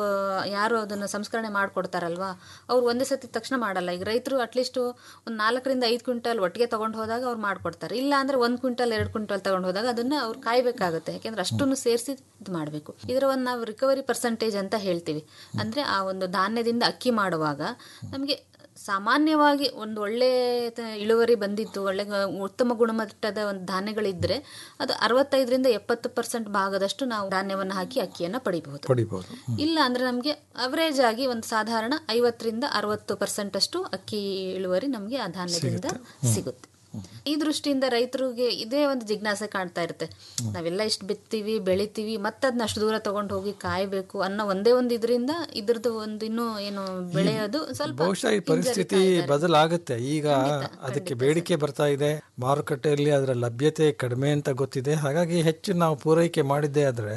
M: ಯಾರು ಅದನ್ನ ಸಂಸ್ಕರಣೆ ಮಾಡ್ಕೊಡ್ತಾರಲ್ವಾ ಅವ್ರು ಒಂದೇ ಸತಿ ತಕ್ಷಣ ಮಾಡಲ್ಲ ಈಗ ರೈತರು ಅಟ್ಲೀಸ್ಟ್ ಒಂದು ನಾಲ್ಕರಿಂದ ಐದು ಕ್ವಿಂಟಲ್ ಒಟ್ಟಿಗೆ ತಗೊಂಡು ಹೋದಾಗ ಅವ್ರು ಮಾಡ್ಕೊಡ್ತಾರೆ ಇಲ್ಲ ಅಂದ್ರೆ ಒಂದ್ ಕ್ವಿಂಟಲ್ ಎರಡು ಕ್ವಿಂಟಲ್ ತಗೊಂಡು ಹೋದಾಗ ಅದನ್ನ ಅವ್ರು ಕಾಯ್ಬೇಕಾಗುತ್ತೆ ಯಾಕೆಂದ್ರೆ ಅಷ್ಟನ್ನು ಸೇರಿಸಿ ಇದು ಮಾಡಬೇಕು ಇದರ ಒಂದು ನಾವು ರಿಕವರಿ ಪರ್ಸೆಂಟೇಜ್ ಅಂತ ಹೇಳ್ತೀವಿ ಅಂದ್ರೆ ಆ ಒಂದು ಧಾನ್ಯದಿಂದ ಅಕ್ಕಿ ಮಾಡುವಾಗ ನಮಗೆ ಸಾಮಾನ್ಯವಾಗಿ ಒಂದು ಒಳ್ಳೆ ತ- ಇಳುವರಿ ಬಂದಿತ್ತು ಒಳ್ಳೆ ಗ- ಉತ್ತಮ ಗುಣಮಟ್ಟದ ಒಂದು ಧಾನ್ಯಗಳಿದ್ರೆ ಅದು ಅರವತ್ತೈದರಿಂದ ಎಪ್ಪತ್ತು ಪರ್ಸೆಂಟ್ ಭಾಗದಷ್ಟು ನಾವು ಧಾನ್ಯವನ್ನು ಹಾಕಿ ಅಕ್ಕಿಯನ್ನ ಪಡಿಬಹುದು
L: ಪಡಿಬಹುದು
M: ಇಲ್ಲ ಅಂದ್ರೆ ನಮಗೆ ಅವರೇಜ್ ಆಗಿ ಒಂದು ಸಾಧಾರಣ ಐವತ್ತರಿಂದ ಅರವತ್ತು ಪರ್ಸೆಂಟ್ ಅಷ್ಟು ಅಕ್ಕಿ ಇಳುವರಿ ನಮಗೆ ಆ ಧಾನ್ಯದಿಂದ ಸಿಗುತ್ತೆ ಈ ದೃಷ್ಟಿಯಿಂದ ರೈತರಿಗೆ ಇದೇ ಒಂದು ಜಿಜ್ಞಾಸೆ ಕಾಣ್ತಾ ಇರುತ್ತೆ ನಾವೆಲ್ಲ ಇಷ್ಟು ಬಿತ್ತೀವಿ ಬೆಳಿತೀವಿ ಮತ್ತೆ ಅದನ್ನ ಅಷ್ಟು ದೂರ ತಗೊಂಡು ಹೋಗಿ ಕಾಯ್ಬೇಕು ಅನ್ನೋ ಒಂದೇ ಒಂದು ಇದರಿಂದ ಇದ್ರದ್ದು ಒಂದು ಇನ್ನೂ ಏನು ಬೆಳೆಯೋದು ಸ್ವಲ್ಪ
L: ಬಹುಶಃ ಈ ಪರಿಸ್ಥಿತಿ ಬದಲಾಗುತ್ತೆ ಈಗ ಅದಕ್ಕೆ ಬೇಡಿಕೆ ಬರ್ತಾ ಇದೆ ಮಾರುಕಟ್ಟೆಯಲ್ಲಿ ಅದರ ಲಭ್ಯತೆ ಕಡಿಮೆ ಅಂತ ಗೊತ್ತಿದೆ ಹಾಗಾಗಿ ಹೆಚ್ಚು ನಾವು ಪೂರೈಕೆ ಮಾಡಿದ್ದೇ ಆದ್ರೆ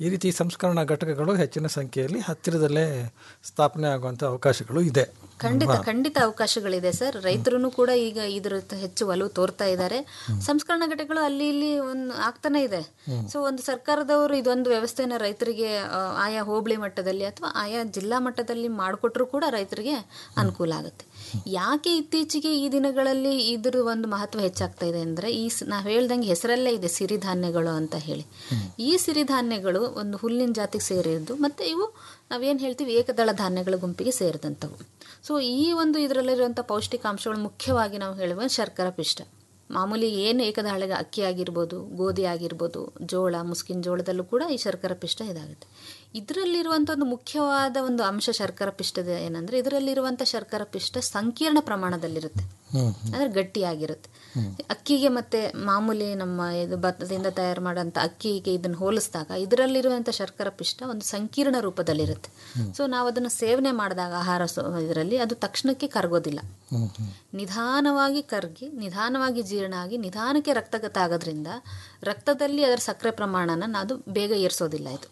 L: ಈ ರೀತಿ ಸಂಸ್ಕರಣಾ ಘಟಕಗಳು ಹೆಚ್ಚಿನ ಸಂಖ್ಯೆಯಲ್ಲಿ ಹತ್ತಿರದಲ್ಲೇ ಸ್ಥಾಪನೆ ಆಗುವಂಥ ಅವಕಾಶಗಳು ಇದೆ
M: ಖಂಡಿತ
L: ಅಲ್ವಾ?
M: ಖಂಡಿತ ಅವಕಾಶಗಳಿದೆ ಸರ್ ರೈತರು ಕೂಡ ಈಗ ಇದ್ರ ಹೆಚ್ಚು ಒಲವು ತೋರ್ತಾ ಇದ್ದಾರೆ ಸಂಸ್ಕರಣಾ ಘಟಕಗಳು ಅಲ್ಲಿ ಇಲ್ಲಿ ಒಂದು ಆಗ್ತಾನೆ ಇದೆ
N: ಹ್ಮ್.
M: ಸೊ ಒಂದು ಸರ್ಕಾರದವರು ಇದೊಂದು ವ್ಯವಸ್ಥೆನ ರೈತರಿಗೆ ಆ, ಆಯಾ ಹೋಬಳಿ ಮಟ್ಟದಲ್ಲಿ ಅಥವಾ ಆಯಾ ಜಿಲ್ಲಾ ಮಟ್ಟದಲ್ಲಿ ಮಾಡಿಕೊಟ್ರು ಕೂಡ ರೈತರಿಗೆ ಅನುಕೂಲ ಆಗುತ್ತೆ ಯಾಕೆ ಇತ್ತೀಚೆಗೆ ಈ ದಿನಗಳಲ್ಲಿ ಇದ್ರ ಒಂದು ಮಹತ್ವ ಹೆಚ್ಚಾಗ್ತಾ ಇದೆ ಅಂದ್ರೆ ಈ ಸ- ನಾವ್ ಹೇಳ್ದಂಗೆ ಹೆಸರಲ್ಲೇ ಇದೆ ಸಿರಿಧಾನ್ಯಗಳು ಅಂತ ಹೇಳಿ ಈ ಸಿರಿಧಾನ್ಯಗಳು ಒಂದು ಹುಲ್ಲಿನ ಜಾತಿಗೆ ಸೇರಿದ್ದು ಮತ್ತೆ ಇವು ನಾವೇನು ಹೇಳ್ತೀವಿ ಏಕದಳ ಧಾನ್ಯಗಳ ಗುಂಪಿಗೆ ಸೇರಿದಂಥವು ಸೊ ಈ ಒಂದು ಇದರಲ್ಲಿರುವಂಥ ಪೌಷ್ಟಿಕಾಂಶಗಳು ಮುಖ್ಯವಾಗಿ ನಾವು ಹೇಳುವ ಶರ್ಕರ ಪಿಷ್ಟ ಮಾಮೂಲಿ ಏನು ಏಕದಳ ಅಕ್ಕಿ ಆಗಿರ್ಬೋದು ಗೋಧಿ ಆಗಿರ್ಬೋದು ಜೋಳ ಮುಸ್ಕಿನ ಜೋಳದಲ್ಲೂ ಕೂಡ ಈ ಶರ್ಕರ ಪಿಷ್ಟ ಇದಾಗುತ್ತೆ ಇದರಲ್ಲಿರುವಂಥ ಒಂದು ಮುಖ್ಯವಾದ ಒಂದು ಅಂಶ ಶರ್ಕರ ಪಿಷ್ಟದ ಏನಂದ್ರೆ ಇದರಲ್ಲಿರುವಂಥ ಶರ್ಕರ ಪಿಷ್ಟ ಸಂಕೀರ್ಣ ಪ್ರಮಾಣದಲ್ಲಿರುತ್ತೆ ಅಂದ್ರೆ ಗಟ್ಟಿಯಾಗಿರುತ್ತೆ ಅಕ್ಕಿಗೆ ಮತ್ತೆ ಮಾಮೂಲಿ ನಮ್ಮ ಇದು ಭತ್ತದಿಂದ ತಯಾರು ಮಾಡೋಂಥ ಅಕ್ಕಿಗೆ ಇದನ್ನು ಹೋಲಿಸಿದಾಗ ಇದರಲ್ಲಿರುವಂಥ ಶರ್ಕರ ಪಿಷ್ಟ ಒಂದು ಸಂಕೀರ್ಣ ರೂಪದಲ್ಲಿರುತ್ತೆ ಸೊ ನಾವು ಅದನ್ನು ಸೇವನೆ ಮಾಡಿದಾಗ ಆಹಾರ ಇದರಲ್ಲಿ ಅದು ತಕ್ಷಣಕ್ಕೆ ಕರಗೋದಿಲ್ಲ ನಿಧಾನವಾಗಿ ಕರಗಿ ನಿಧಾನವಾಗಿ ಜೀರ್ಣ ಆಗಿ ನಿಧಾನಕ್ಕೆ ರಕ್ತಗತ ಆಗೋದ್ರಿಂದ ರಕ್ತದಲ್ಲಿ ಅದರ ಸಕ್ಕರೆ ಪ್ರಮಾಣನ ಅದು ಬೇಗ ಏರಿಸೋದಿಲ್ಲ ಇದು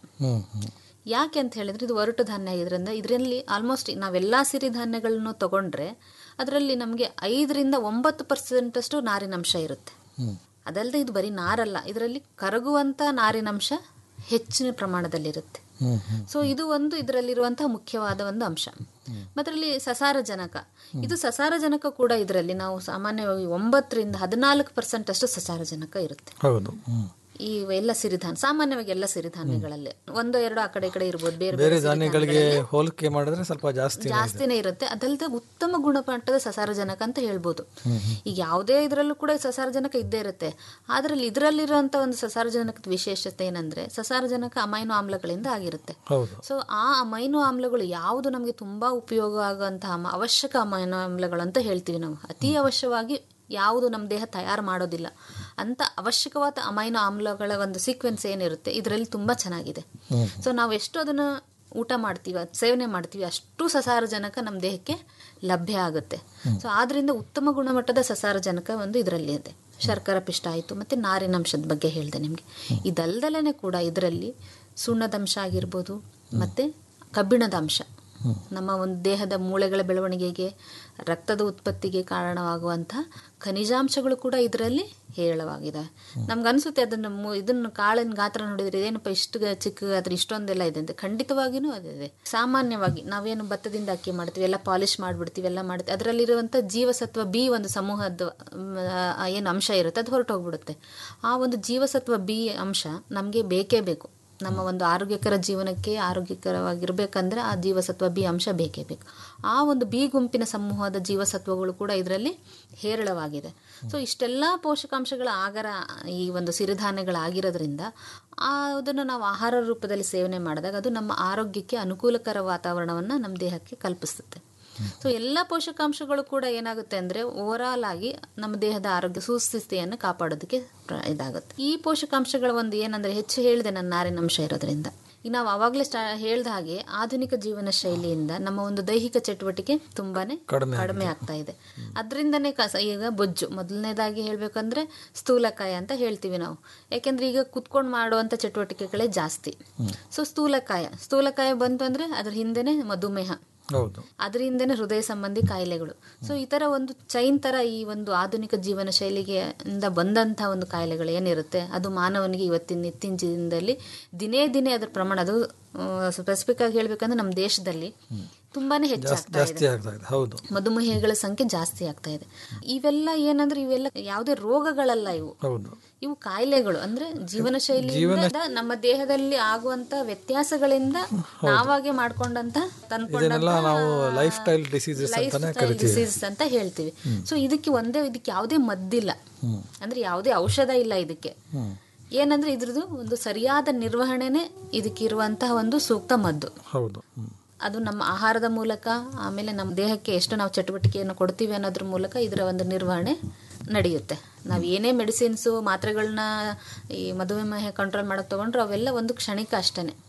M: ಯಾಕೆ ಅಂತ ಹೇಳಿದ್ರೆ ಇದು ಒರಟು ಧಾನ್ಯ ಆಗಿದ್ರಿಂದ ಇದರಲ್ಲಿ ಆಲ್ಮೋಸ್ಟ್ ನಾವೆಲ್ಲ ಸಿರಿಧಾನ್ಯಗಳನ್ನು ತಗೊಂಡ್ರೆ ಅದರಲ್ಲಿ ನಮಗೆ ಐದರಿಂದ ಒಂಬತ್ತು ಪರ್ಸೆಂಟಷ್ಟು ನಾರಿನಂಶ ಇರುತ್ತೆ ಅದಲ್ಲದೆ ಇದು ಬರೀ ನಾರಲ್ಲ ಇದರಲ್ಲಿ ಕರಗುವಂಥ ನಾರಿನಂಶ ಹೆಚ್ಚಿನ ಪ್ರಮಾಣದಲ್ಲಿರುತ್ತೆ ಸೊ ಇದು ಒಂದು ಇದರಲ್ಲಿರುವಂತಹ ಮುಖ್ಯವಾದ ಒಂದು ಅಂಶ ಮತ್ತರಲ್ಲಿ ಸಸಾರಜನಕ ಇದು ಸಸಾರಜನಕ ಕೂಡ ಇದರಲ್ಲಿ ನಾವು ಸಾಮಾನ್ಯವಾಗಿ ಒಂಬತ್ತರಿಂದ ಹದಿನಾಲ್ಕು ಪರ್ಸೆಂಟ್ ಅಷ್ಟು ಸಸಾರಜನಕ ಇರುತ್ತೆ
L: ಹೌದು ಹ್ಮ್.
M: ಈ ಎಲ್ಲ ಸಿರಿಧಾನ್ಯ ಸಾಮಾನ್ಯವಾಗಿ ಎಲ್ಲ ಸಿರಿಧಾನ್ಯಗಳಲ್ಲೇ ಒಂದು ಎರಡು ಆ ಕಡೆ ಈ ಕಡೆ ಇರ್ಬೋದು ಬೇರೆ
L: ಬೇರೆ
M: ಬೇರೆ
L: ಧಾನ್ಯಗಳಿಗೆ
M: ಸಿರಿಧಾನ್ಯಗಳಲ್ಲಿ
L: ಹೋಲಿಕೆ ಮಾಡಿದ್ರೆ ಸ್ವಲ್ಪ ಜಾಸ್ತಿ
M: ಜಾಸ್ತಿನೇ ಇರುತ್ತೆ ಅದಲ್ಲದೆ ಉತ್ತಮ ಗುಣಮಟ್ಟದ ಸಸಾರಜನಕ ಅಂತ ಹೇಳ್ಬೋದು ಈಗ ಯಾವುದೇ ಇದರಲ್ಲೂ ಕೂಡ ಸಸಾರಜನಕ ಇದ್ದೇ ಇರುತ್ತೆ ಆದ್ರಲ್ಲಿ ಇದರಲ್ಲಿರುವಂತ ಒಂದು ಸಸಾರಜನಕದ ವಿಶೇಷತೆ ಏನಂದ್ರೆ ಸಸಾರಜನಕ ಅಮೈನೋ ಆಮ್ಲಗಳಿಂದ ಆಗಿರುತ್ತೆ
L: ಹೌದು
M: ಸೊ ಆ ಅಮೈನೋ ಆಮ್ಲಗಳು ಯಾವುದು ನಮಗೆ ತುಂಬಾ ಉಪಯೋಗ ಆಗುವಂತಹ ಅಮ- ಅವಶ್ಯಕ ಅಮೈನೋ ಆಮ್ಲಗಳು ಅಂತ ಹೇಳ್ತೀವಿ ನಾವು ಅತಿ ಅವಶ್ಯವಾಗಿ ಯಾವುದು ನಮ್ಮ ದೇಹ ತಯಾರು ಮಾಡೋದಿಲ್ಲ ಅಂತ ಅವಶ್ಯಕವಾದ ಅಮೈನೋ ಆಮ್ಲಗಳ ಒಂದು ಸೀಕ್ವೆನ್ಸ್ ಏನಿರುತ್ತೆ ಇದರಲ್ಲಿ ತುಂಬಾ ಚೆನ್ನಾಗಿದೆ ಸೊ ನಾವು ಎಷ್ಟು ಅದನ್ನು ಊಟ ಮಾಡ್ತೀವಿ ಅದ್ ಸೇವನೆ ಮಾಡ್ತೀವಿ ಅಷ್ಟು ಸಸಾರಜನಕ ನಮ್ಮ ದೇಹಕ್ಕೆ ಲಭ್ಯ ಆಗುತ್ತೆ ಸೊ ಆದ್ರಿಂದ ಉತ್ತಮ ಗುಣಮಟ್ಟದ ಸಸಾರಜನಕ ಒಂದು ಇದರಲ್ಲಿ ಇದೆ ಶರ್ಕರ ಪಿಷ್ಟ ಆಯಿತು ಮತ್ತು ನಾರಿನಂಶದ ಬಗ್ಗೆ ಹೇಳಿದೆ ನಿಮಗೆ ಇದಲ್ದಲೇ ಕೂಡ ಇದರಲ್ಲಿ ಸುಣ್ಣದಂಶ ಆಗಿರ್ಬೋದು ಮತ್ತು ಕಬ್ಬಿಣದ ಅಂಶ ನಮ್ಮ ಒಂದು ದೇಹದ ಮೂಳೆಗಳ ಬೆಳವಣಿಗೆಗೆ ರಕ್ತದ ಉತ್ಪತ್ತಿಗೆ ಕಾರಣವಾಗುವಂಥ ಖನಿಜಾಂಶಗಳು ಕೂಡ ಇದರಲ್ಲಿ ಹೇರಳವಾಗಿದೆ ನಮ್ಗೆ ಅನಿಸುತ್ತೆ ಅದನ್ನು ಮು- ಇದನ್ನು ಕಾಳಿನ ಗಾತ್ರ ನೋಡಿದ್ರೆ ಏನಪ್ಪ ಇಷ್ಟು ಗ- ಚಿಕ್ಕ ಅದ್ರ ಇಷ್ಟೊಂದೆಲ್ಲ ಇದೆ ಅಂತ ಖಂಡಿತವಾಗಿಯೂ ಅದಿದೆ ಸಾಮಾನ್ಯವಾಗಿ ನಾವೇನು ಭತ್ತದಿಂದ ಅಕ್ಕಿ ಮಾಡ್ತೀವಿ ಎಲ್ಲ ಪಾಲಿಶ್ ಮಾಡಿಬಿಡ್ತೀವಿ ಎಲ್ಲ ಮಾಡ್ತೀವಿ ಅದರಲ್ಲಿರುವಂಥ ಜೀವಸತ್ವ ಬಿ ಒಂದು ಸಮೂಹದ ಮ್, ಆ, ಏನು ಅಂಶ ಇರುತ್ತೆ ಅದು ಹೊರಟು ಹೋಗ್ಬಿಡುತ್ತೆ ಆ ಒಂದು ಜೀವಸತ್ವ ಬಿ ಅಂಶ ನಮಗೆ ಬೇಕೇ ಬೇಕು ನಮ್ಮ ಒಂದು ಆರೋಗ್ಯಕರ ಜೀವನಕ್ಕೆ ಆರೋಗ್ಯಕರವಾಗಿರ್ಬೇಕಂದ್ರೆ ಆ ಜೀವಸತ್ವ ಬಿ ಅಂಶ ಬೇಕೇ ಬೇಕು ಆ ಒಂದು ಬಿ ಗುಂಪಿನ ಸಮೂಹದ ಜೀವಸತ್ವಗಳು ಕೂಡ ಇದರಲ್ಲಿ ಹೇರಳವಾಗಿದೆ ಸೊ ಇಷ್ಟೆಲ್ಲ ಪೋಷಕಾಂಶಗಳ ಆಗರ ಈ ಒಂದು ಸಿರಿಧಾನ್ಯಗಳಾಗಿರೋದ್ರಿಂದ ಆ ಅದನ್ನು ನಾವು ಆಹಾರ ರೂಪದಲ್ಲಿ ಸೇವನೆ ಮಾಡಿದಾಗ ಅದು ನಮ್ಮ ಆರೋಗ್ಯಕ್ಕೆ ಅನುಕೂಲಕರ ವಾತಾವರಣವನ್ನು ನಮ್ಮ ದೇಹಕ್ಕೆ ಕಲ್ಪಿಸುತ್ತೆ ಸೊ ಎಲ್ಲ ಪೋಷಕಾಂಶಗಳು ಕೂಡ ಏನಾಗುತ್ತೆ ಅಂದರೆ ಓವರಾಲ್ ಆಗಿ ನಮ್ಮ ದೇಹದ ಆರೋಗ್ಯ ಸುಸ್ಥಿತಿಯನ್ನು ಕಾಪಾಡೋದಕ್ಕೆ ಪ್ರ- ಇದಾಗುತ್ತೆ ಈ ಪೋಷಕಾಂಶಗಳ ಒಂದು ಏನಂದ್ರೆ ಹೆಚ್ಚು ಹೇಳಿದೆ ನನ್ನ ನಾರಿನಂಶ ಇರೋದ್ರಿಂದ ಈಗ ನಾವು ಅವಾಗಲೇ ಸ್ಟಾ ಹೇಳ್ದ ಹಾಗೆ ಆಧುನಿಕ ಜೀವನ ಶೈಲಿಯಿಂದ ನಮ್ಮ ಒಂದು ದೈಹಿಕ ಚಟುವಟಿಕೆ ತುಂಬಾನೇ
L: ಕಡಿಮೆ
M: ಕಡಿಮೆ ಆಗ್ತಾ ಇದೆ ಅದರಿಂದನೇ ಕಸ ಈಗ ಬೊಜ್ಜು ಮೊದಲನೇದಾಗಿ ಹೇಳ್ಬೇಕಂದ್ರೆ ಸ್ಥೂಲಕಾಯ ಅಂತ ಹೇಳ್ತೀವಿ ನಾವು ಯಾಕೆಂದ್ರೆ ಈಗ ಕುತ್ಕೊಂಡು ಮಾಡುವಂತ ಚಟುವಟಿಕೆಗಳೇ ಜಾಸ್ತಿ ಸೊ ಸ್ಥೂಲಕಾಯ ಸ್ಥೂಲಕಾಯ ಬಂತು ಅಂದ್ರೆ ಅದ್ರ ಹಿಂದೆನೆ ಮಧುಮೇಹ
L: ಹೌದು
M: ಅದರಿಂದನೇ ಹೃದಯ ಸಂಬಂಧಿ ಕಾಯಿಲೆಗಳು ಸೊ ಈ ತರ ಒಂದು ಚೈನ್ ತರ ಈ ಒಂದು ಆಧುನಿಕ ಜೀವನ ಶೈಲಿಗೆ ಇಂದ ಬಂದಂತಹ ಒಂದು ಕಾಯಿಲೆಗಳು ಏನಿರುತ್ತೆ ಅದು ಮಾನವನಿಗೆ ಇವತ್ತಿನ ಇತ್ತೀಚಿನ ದಿನದಲ್ಲಿ ದಿನೇ ದಿನೇ ಅದರ ಪ್ರಮಾಣ ಅದು ಸ್ಪೆಸಿಫಿಕ್ ಆಗಿ ಹೇಳ್ಬೇಕಂದ್ರೆ ನಮ್ಮ ದೇಶದಲ್ಲಿ ತುಂಬಾನೇ
L: ಜಾಸ್ತಿ
M: ಹೆಚ್ಚಾಗ್ತಾ
L: ಜಾಸ್ತಿ
M: ಇದೆ
L: ಆಗ್ತಾ ಇದೆ ಹೌದು
M: ಮಧುಮೇಹಗಳ ಸಂಖ್ಯೆ ಜಾಸ್ತಿ ಆಗ್ತಾ ಇದೆ ಇವೆಲ್ಲ ಏನಂದ್ರೆ ಇವೆಲ್ಲ ಯಾವುದೇ ರೋಗಗಳಲ್ಲ ಇವು
L: ಹೌದು
M: ಇವು ಕಾಯಿಲೆಗಳು ಅಂದ್ರೆ ಜೀವನ ಶೈಲಿಯಿಂದ ನಮ್ಮ ದೇಹದಲ್ಲಿ ಆಗುವಂತ ವ್ಯತ್ಯಾಸಗಳಿಂದ ನಾವಾಗೆ ಮಾಡ್ಕೊಂಡಂತ
L: ಇದನ್ನೆಲ್ಲ ನಾವು ಲೈಫ್ ಸ್ಟೈಲ್ ಡಿಸೀಸಸ್
M: ಲೈಫ್
L: ಅಂತಾನೆ
M: ಸ್ಟೈಲ್
L: ಕರಿತೀವಿ
M: ಡಿಸೀಸ್ ಅಂತ ಹೇಳ್ತೀವಿ ಸೊ ಇದಕ್ಕೆ ಒಂದೇ ಇದಕ್ಕೆ ಯಾವುದೇ ಮದ್ದಿಲ್ಲ ಅಂದ್ರೆ ಯಾವುದೇ ಔಷಧ ಇಲ್ಲ ಇದಕ್ಕೆ
L: ಹ್ಮ್.
M: ಏನಂದ್ರೆ ಇದ್ರದ್ದು ಒಂದು ಸರಿಯಾದ ನಿರ್ವಹಣೆನೆ ಇದಕ್ಕಿರುವಂತಹ ಒಂದು ಸೂಕ್ತ ಮದ್ದು
L: ಹೌದು ಹ್ಮ್.
M: ಅದು ನಮ್ಮ ಆಹಾರದ ಮೂಲಕ ಆಮೇಲೆ ನಮ್ಮ ದೇಹಕ್ಕೆ ಎಷ್ಟು ನಾವು ಚಟುವಟಿಕೆಯನ್ನು ಕೊಡ್ತೀವಿ ಅನ್ನೋದ್ರ ಮೂಲಕ ಇದರ ಒಂದು ನಿರ್ವಹಣೆ ನಡೆಯುತ್ತೆ ನಾವು ಏನೇ ಮೆಡಿಸಿನ್ಸು ಮಾತ್ರೆಗಳನ್ನ ಈ ಮಧುಮೇಹ ಕಂಟ್ರೋಲ್ ಮಾಡಕ್ಕೆ ತಗೊಂಡ್ರೆ ಅವೆಲ್ಲ ಒಂದು ಕ್ಷಣಿಕ ಅಷ್ಟೇ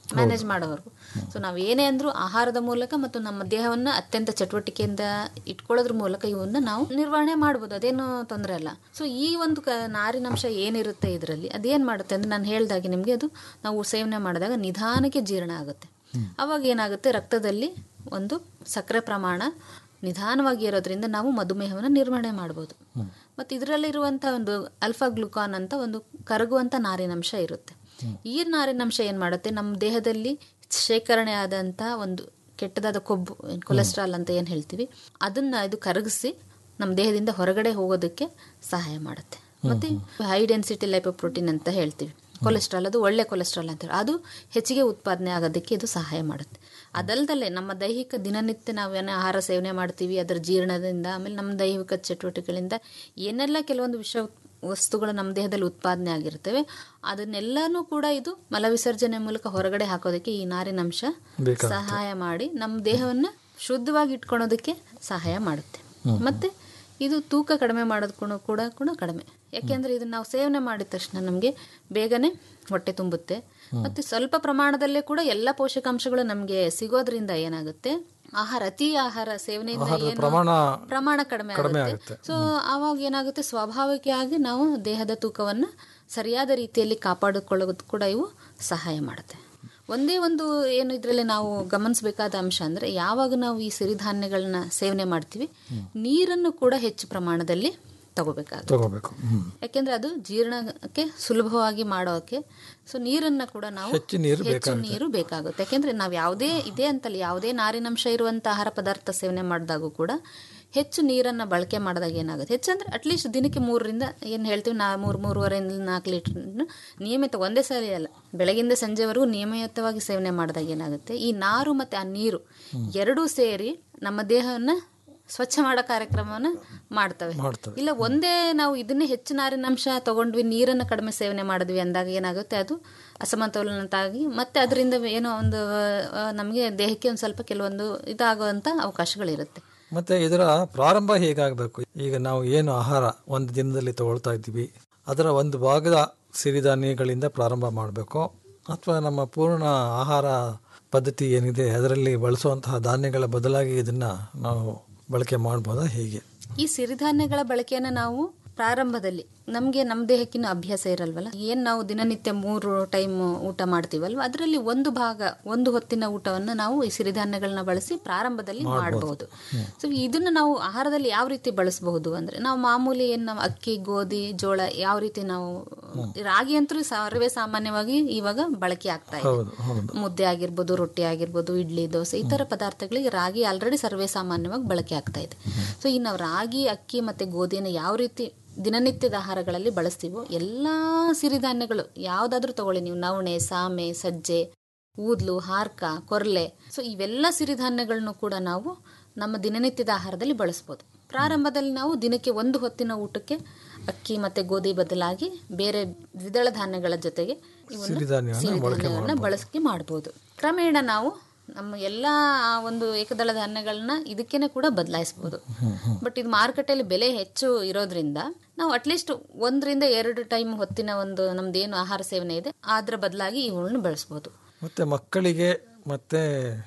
M: ಮ್ಯಾನೇಜ್ ಮಾಡೋವರೆಗೂ ಸೊ ನಾವು ಏನೇ ಅಂದ್ರೂ ಆಹಾರದ ಮೂಲಕ ಮತ್ತು ನಮ್ಮ ದೇಹವನ್ನ ಅತ್ಯಂತ ಚಟುವಟಿಕೆಯಿಂದ ಇಟ್ಕೊಳ್ಳೋದ್ರ ಮೂಲಕ ಇವನ್ನ ನಾವು ನಿರ್ವಹಣೆ ಮಾಡ್ಬೋದು ಅದೇನು ತೊಂದರೆ ಅಲ್ಲ ಸೊ ಈ ಒಂದು ಕ ನಾರಿನಂಶ ಏನಿರುತ್ತೆ ಇದರಲ್ಲಿ ಅದೇನ್ ಮಾಡುತ್ತೆ ಅಂದ್ರೆ ನಾನು ಹೇಳ್ದಾಗೆ ನಿಮಗೆ ಅದು ನಾವು ಸೇವನೆ ಮಾಡಿದಾಗ ನಿಧಾನಕ್ಕೆ ಜೀರ್ಣ ಆಗುತ್ತೆ ಅವಾಗ ಏನಾಗುತ್ತೆ ರಕ್ತದಲ್ಲಿ ಒಂದು ಸಕ್ಕರೆ ಪ್ರಮಾಣ ನಿಧಾನವಾಗಿ ಇರೋದ್ರಿಂದ ನಾವು ಮಧುಮೇಹವನ್ನು ನಿರ್ವಹಣೆ ಮಾಡ್ಬೋದು ಮತ್ತು ಇದರಲ್ಲಿರುವಂಥ ಒಂದು ಅಲ್ಫಾ ಗ್ಲುಕಾನ್ ಅಂತ ಒಂದು ಕರಗುವಂಥ ನಾರಿನಂಶ ಇರುತ್ತೆ ಈ ನಾರಿನಂಶ ಏನು ಮಾಡುತ್ತೆ ನಮ್ಮ ದೇಹದಲ್ಲಿ ಶೇಖರಣೆ ಆದಂಥ ಒಂದು ಕೆಟ್ಟದಾದ ಕೊಬ್ಬು ಕೊಲೆಸ್ಟ್ರಾಲ್ ಅಂತ ಏನು ಹೇಳ್ತೀವಿ ಅದನ್ನ ಇದು ಕರಗಿಸಿ ನಮ್ಮ ದೇಹದಿಂದ ಹೊರಗಡೆ ಹೋಗೋದಕ್ಕೆ ಸಹಾಯ ಮಾಡುತ್ತೆ ಮತ್ತೆ ಹೈ ಡೆನ್ಸಿಟಿ ಲೈಪೋಪ್ರೋಟೀನ್ ಅಂತ ಹೇಳ್ತೀವಿ ಕೊಲೆಸ್ಟ್ರಾಲ್ ಅದು ಒಳ್ಳೆ ಕೊಲೆಸ್ಟ್ರಾಲ್ ಅಂತ ಹೇಳಿ ಅದು ಹೆಚ್ಚಿಗೆ ಉತ್ಪಾದನೆ ಆಗೋದಕ್ಕೆ ಇದು ಸಹಾಯ ಮಾಡುತ್ತೆ ಅದಲ್ದಲ್ಲೇ ನಮ್ಮ ದೈಹಿಕ ದಿನನಿತ್ಯ ನಾವೇನೋ ಆಹಾರ ಸೇವನೆ ಮಾಡ್ತೀವಿ ಅದರ ಜೀರ್ಣದಿಂದ ಆಮೇಲೆ ನಮ್ಮ ದೈಹಿಕ ಚಟುವಟಿಕೆಗಳಿಂದ ಏನೆಲ್ಲ ಕೆಲವೊಂದು ವಿಷ ವಸ್ತುಗಳು ನಮ್ಮ ದೇಹದಲ್ಲಿ ಉತ್ಪಾದನೆ ಆಗಿರ್ತವೆ ಅದನ್ನೆಲ್ಲನೂ ಕೂಡ ಇದು ಮಲವಿಸರ್ಜನೆ ಮೂಲಕ ಹೊರಗಡೆ ಹಾಕೋದಕ್ಕೆ ಈ ನಾರಿನಂಶ
L: ಬೇಕಾಗುತ್ತೆ.
M: ಸಹಾಯ ಮಾಡಿ ನಮ್ಮ ದೇಹವನ್ನ ಶುದ್ಧವಾಗಿ ಇಟ್ಕೊಳೋದಕ್ಕೆ ಸಹಾಯ ಮಾಡುತ್ತೆ ಮತ್ತೆ ಇದು ತೂಕ ಕಡಿಮೆ ಮಾಡೋದಕ್ಕೂ ಕೂಡ ಕೂಡ ಕಡಿಮೆ ಯಾಕೆಂದ್ರೆ ಇದನ್ನ ನಾವು ಸೇವನೆ ಮಾಡಿದ ತಕ್ಷಣ ನಮಗೆ ಬೇಗನೆ ಹೊಟ್ಟೆ ತುಂಬುತ್ತೆ ಮತ್ತೆ ಸ್ವಲ್ಪ ಪ್ರಮಾಣದಲ್ಲೇ ಕೂಡ ಎಲ್ಲ ಪೋಷಕಾಂಶಗಳು ನಮಗೆ ಸಿಗೋದ್ರಿಂದ ಏನಾಗುತ್ತೆ ಆಹಾರ ಅತಿ ಆಹಾರ ಸೇವನೆಯಿಂದ
L: ಆಹಾರದ
M: ಏನು
L: ಪ್ರಮಾಣ
M: ಪ್ರಮಾಣ ಕಡಿಮೆ
L: ಕಡಿಮೆ
M: ಆಗುತ್ತೆ
L: ಆಗುತ್ತೆ.
M: ಸೊ ಆವಾಗ ಏನಾಗುತ್ತೆ ಸ್ವಾಭಾವಿಕವಾಗಿ ನಾವು ದೇಹದ ತೂಕವನ್ನ ಸರಿಯಾದ ರೀತಿಯಲ್ಲಿ ಕಾಪಾಡಿಕೊಳ್ಳೋದು ಕೂಡ ಇವು ಸಹಾಯ ಮಾಡುತ್ತೆ ಒಂದೇ ಒಂದು ಏನು ಇದರಲ್ಲಿ ನಾವು ಗಮನಿಸಬೇಕಾದ ಅಂಶ ಅಂದ್ರೆ ಯಾವಾಗ ನಾವು ಈ ಸಿರಿಧಾನ್ಯಗಳನ್ನ ಸೇವನೆ ಮಾಡ್ತೀವಿ ನೀರನ್ನು ಕೂಡ ಹೆಚ್ಚು ಪ್ರಮಾಣದಲ್ಲಿ ತಗೋಬೇಕಾಗುತ್ತೆ
L: ತಗೋಬೇಕು ಹ್ಮ್.
M: ಯಾಕೆಂದ್ರೆ ಅದು ಜೀರ್ಣಕ್ಕೆ ಸುಲಭವಾಗಿ ಮಾಡೋಕೆ ಸೊ ನೀರನ್ನ ಕೂಡ ನಾವು
L: ಹೆಚ್ಚು ನೀರು
M: ಹೆಚ್ಚು
L: ಬೇಕಾಗುತ್ತೆ.
M: ನೀರು ಬೇಕಾಗುತ್ತೆ ಯಾಕೆಂದ್ರೆ ನಾವು ಯಾವುದೇ ಇದೆ ಅಂತಲ್ಲ ಯಾವುದೇ ನಾರಿನಂಶ ಇರುವಂತ ಆಹಾರ ಪದಾರ್ಥ ಸೇವನೆ ಮಾಡಿದಾಗೂ ಕೂಡ ಹೆಚ್ಚು ನೀರನ್ನ ಬಳಕೆ ಮಾಡಿದಾಗ ಏನಾಗುತ್ತೆ ಹೆಚ್ಚಂದ್ರೆ ಅಟ್ಲೀಸ್ಟ್ ದಿನಕ್ಕೆ ಮೂರರಿಂದ ಏನು ಹೇಳ್ತೀವಿ ನಾ ಮೂರು ಮೂರುವರೆಯಿಂದ ನಾಲ್ಕು ಲೀಟರ್ ನಿಯಮಿತ ಒಂದೇ ಸಲ ಅಲ್ಲ ಬೆಳಗಿಂದ ಸಂಜೆವರೆಗೂ ನಿಯಮಿತವಾಗಿ ಸೇವನೆ ಮಾಡಿದಾಗ ಏನಾಗುತ್ತೆ ಈ ನಾರು ಮತ್ತೆ ಆ ನೀರು ಎರಡೂ ಸೇರಿ ನಮ್ಮ ದೇಹವನ್ನ ಸ್ವಚ್ಛ ಮಾಡೋ ಕಾರ್ಯಕ್ರಮವನ್ನ ಮಾಡ್ತವೆ
L: ಮಾಡ್ತವೆ.
M: ಇಲ್ಲ ಒಂದೇ ನಾವು ಇದನ್ನೇ ಹೆಚ್ಚು ನಾರಿನಂಶ ತಗೊಂಡ್ವಿ ನೀರನ್ನು ಕಡಿಮೆ ಸೇವನೆ ಮಾಡಿದ್ವಿ ಅಂದಾಗ ಏನಾಗುತ್ತೆ ಅದು ಅಸಮತೋಲನತಾಗಿ ಮತ್ತೆ ಅದರಿಂದ ಏನೋ ಒಂದು ನಮಗೆ ದೇಹಕ್ಕೆ ಒಂದು ಸ್ವಲ್ಪ ಕೆಲವೊಂದು ಇದಾಗುವಂತ ಅವಕಾಶಗಳಿರುತ್ತೆ
L: ಮತ್ತೆ ಇದರ ಪ್ರಾರಂಭ ಹೇಗಾಗಬೇಕು ಈಗ ನಾವು ಏನು ಆಹಾರ ಒಂದು ದಿನದಲ್ಲಿ ತಗೊಳ್ತಾ ಇದ್ದೀವಿ ಅದರ ಒಂದು ಭಾಗದ ಸಿರಿಧಾನ್ಯಗಳಿಂದ ಪ್ರಾರಂಭ ಮಾಡಬೇಕು ಅಥವಾ ನಮ್ಮ ಪೂರ್ಣ ಆಹಾರ ಪದ್ಧತಿ ಏನಿದೆ ಅದರಲ್ಲಿ ಬಳಸುವಂತಹ ಧಾನ್ಯಗಳ ಬದಲಾಗಿ ಇದನ್ನ ನಾವು ಬಳಕೆ ಮಾಡ್ಬೋದಾ ಹೇಗೆ
M: ಈ ಸಿರಿಧಾನ್ಯಗಳ ಬಳಕೆಯನ್ನು ನಾವು ಪ್ರಾರಂಭದಲ್ಲಿ ನಮಗೆ ನಮ್ಮ ದೇಹಕ್ಕಿನ್ನೂ ಅಭ್ಯಾಸ ಇರಲ್ವಲ್ಲ ಏನು ನಾವು ದಿನನಿತ್ಯ ಮೂರು ಟೈಮ್ ಊಟ ಮಾಡ್ತೀವಲ್ವ ಅದರಲ್ಲಿ ಒಂದು ಭಾಗ ಒಂದು ಹೊತ್ತಿನ ಊಟವನ್ನು ನಾವು ಈ ಸಿರಿಧಾನ್ಯಗಳನ್ನ ಬಳಸಿ ಪ್ರಾರಂಭದಲ್ಲಿ ಮಾಡಬಹುದು ಸೊ ಇದನ್ನು ನಾವು ಆಹಾರದಲ್ಲಿ ಯಾವ ರೀತಿ ಬಳಸಬಹುದು ಅಂದ್ರೆ ನಾವು ಮಾಮೂಲಿ ಏನು ನಾವು ಅಕ್ಕಿ ಗೋಧಿ ಜೋಳ ಯಾವ ರೀತಿ ನಾವು ರಾಗಿ ಅಂತೂ ಸರ್ವೇ ಸಾಮಾನ್ಯವಾಗಿ ಇವಾಗ ಬಳಕೆ ಆಗ್ತಾ ಇದೆ
L: ಹೌದು ಹೌದು
M: ಮುದ್ದೆ ಆಗಿರ್ಬೋದು ರೊಟ್ಟಿ ಆಗಿರ್ಬೋದು ಇಡ್ಲಿ ದೋಸೆ ಈ ಥರ ಪದಾರ್ಥಗಳಿಗೆ ರಾಗಿ ಆಲ್ರೆಡಿ ಸರ್ವೇ ಸಾಮಾನ್ಯವಾಗಿ ಬಳಕೆ ಆಗ್ತಾ ಇದೆ ಸೊ ಈ ನಾವು ರಾಗಿ ಅಕ್ಕಿ ಮತ್ತೆ ಗೋಧಿಯನ್ನು ಯಾವ ರೀತಿ ದಿನನಿತ್ಯದ ಆಹಾರಗಳಲ್ಲಿ ಬಳಸ್ತೀವೋ ಎಲ್ಲ ಸಿರಿಧಾನ್ಯಗಳು ಯಾವುದಾದ್ರೂ ತಗೊಳ್ಳಿ ನೀವು ನವಣೆ ಸಾಮೆ ಸಜ್ಜೆ ಊದ್ಲು ಹಾರ್ಕ ಕೊರ್ಲೆ ಸೊ ಇವೆಲ್ಲ ಸಿರಿಧಾನ್ಯಗಳನ್ನು ಕೂಡ ನಾವು ನಮ್ಮ ದಿನನಿತ್ಯದ ಆಹಾರದಲ್ಲಿ ಬಳಸ್ಬೋದು ಪ್ರಾರಂಭದಲ್ಲಿ ನಾವು ದಿನಕ್ಕೆ ಒಂದು ಹೊತ್ತಿನ ಊಟಕ್ಕೆ ಅಕ್ಕಿ ಮತ್ತೆ ಗೋಧಿ ಬದಲಾಗಿ ಬೇರೆ ದ್ವಿದಳ ಧಾನ್ಯಗಳ ಜೊತೆಗೆ ಇವನ್ನ
L: ಸಿರಿಧಾನ್ಯವನ್ನ ಬಳಕೆ
M: ಸಿರಿಧಾನ್ಯಗಳನ್ನ ಬಳಕೆ ಮಾಡ್ಬೋದು ಕ್ರಮೇಣ ನಾವು ನಮ್ಮ ಎಲ್ಲ ಆ ಒಂದು ಏಕದಳ ಧಾನ್ಯಗಳನ್ನ ಇದಕ್ಕೇನೆ ಕೂಡ ಬದಲಾಯಿಸ್ಬೋದು ಬಟ್ ಇದು ಮಾರುಕಟ್ಟೆಯಲ್ಲಿ ಬೆಲೆ ಹೆಚ್ಚು ಇರೋದ್ರಿಂದ ನಾವು ಅಟ್ಲೀಸ್ಟ್ ಒಂದರಿಂದ ಎರಡು ಟೈಮ್ ಹೊತ್ತಿನ ಒಂದು ನಮ್ದೇನು ಆಹಾರ ಸೇವನೆ ಇದೆ ಅದ್ರ ಬದಲಾಗಿ ಇವುಗಳನ್ನ ಬೆಳೆಸ್ಬೋದು
L: ಮತ್ತೆ ಮಕ್ಕಳಿಗೆ ಮತ್ತೆ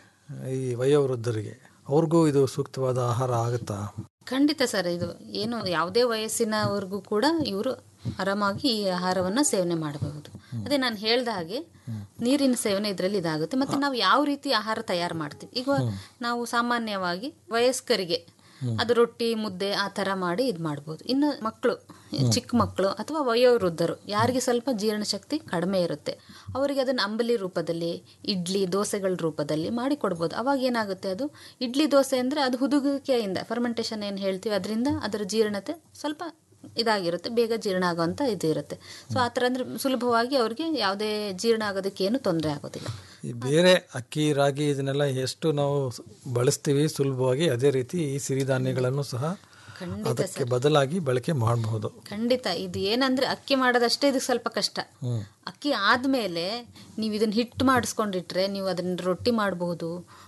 L: ಈ ವಯೋವೃದ್ಧರಿಗೆ ಅವ್ರಿಗೂ ಇದು ಸೂಕ್ತವಾದ ಆಹಾರ ಆಗುತ್ತಾ
M: ಖಂಡಿತ ಸರ್ ಇದು ಏನು ಯಾವುದೇ ವಯಸ್ಸಿನವರೆಗೂ ಕೂಡ ಇವರು ಆರಾಮಾಗಿ ಈ ಆಹಾರವನ್ನ ಸೇವನೆ ಮಾಡಬಹುದು ಅದೇ ನಾನು ಹೇಳ್ದ ಹಾಗೆ ನೀರಿನ ಸೇವನೆ ಇದರಲ್ಲಿ ಇದಾಗುತ್ತೆ ಮತ್ತೆ ನಾವು ಯಾವ ರೀತಿ ಆಹಾರ ತಯಾರು ಮಾಡ್ತೀವಿ ಈಗ ನಾವು ಸಾಮಾನ್ಯವಾಗಿ ವಯಸ್ಕರಿಗೆ ಅದು ರೊಟ್ಟಿ ಮುದ್ದೆ ಆ ತರ ಮಾಡಿ ಇದು ಮಾಡ್ಬೋದು ಇನ್ನು ಮಕ್ಕಳು ಚಿಕ್ಕ ಮಕ್ಕಳು ಅಥವಾ ವಯೋವೃದ್ಧರು ಯಾರಿಗೆ ಸ್ವಲ್ಪ ಜೀರ್ಣಶಕ್ತಿ ಕಡಿಮೆ ಇರುತ್ತೆ ಅವರಿಗೆ ಅದನ್ನ ಅಂಬಲಿ ರೂಪದಲ್ಲಿ ಇಡ್ಲಿ ದೋಸೆಗಳ ರೂಪದಲ್ಲಿ ಮಾಡಿ ಕೊಡ್ಬೋದು ಅವಾಗ ಏನಾಗುತ್ತೆ ಅದು ಇಡ್ಲಿ ದೋಸೆ ಅಂದ್ರೆ ಅದು ಹುದುಗುವಿಕೆಯಿಂದ ಫರ್ಮೆಂಟೇಷನ್ ಏನು ಹೇಳ್ತೀವಿ ಅದರಿಂದ ಅದರ ಜೀರ್ಣತೆ ಸ್ವಲ್ಪ ಇದಾಗಿರುತ್ತೆ ಬೇಗ ಜೀರ್ಣ ಆಗೋಂಥ ಇದು ಇರುತ್ತೆ ಸೊ ಆ ಥರ ಅಂದ್ರೆ ಸುಲಭವಾಗಿ ಅವ್ರಿಗೆ ಯಾವುದೇ ಜೀರ್ಣ ಆಗೋದಕ್ಕೆ ಏನು ತೊಂದರೆ ಆಗೋದಿಲ್ಲ
L: ಈ ಬೇರೆ ಅಕ್ಕಿ ರಾಗಿ ಇದನ್ನೆಲ್ಲ ಎಷ್ಟು ನಾವು ಸ್- ಬಳಸ್ತೀವಿ ಸುಲಭವಾಗಿ ಅದೇ ರೀತಿ ಈ ಸಿರಿಧಾನ್ಯಗಳನ್ನು ಸಹ
M: ಖಂಡಿತ
L: ಅದಕ್ಕೆ ಬದಲಾಗಿ ಬಳಕೆ ಮಾಡಬಹುದು
M: ಖಂಡಿತ ಇದು ಏನಂದ್ರೆ ಅಕ್ಕಿ ಮಾಡೋದಷ್ಟೇ ಇದಕ್ಕೆ ಸ್ವಲ್ಪ ಕಷ್ಟ ಅಕ್ಕಿ ಆದ್ಮೇಲೆ ನೀವು ಇದನ್ನ ಹಿಟ್ಟು ಮಾಡಿಸ್ಕೊಂಡಿಟ್ರೆ ನೀವು ಅದನ್ನ ರೊಟ್ಟಿ ಮಾಡಬಹುದು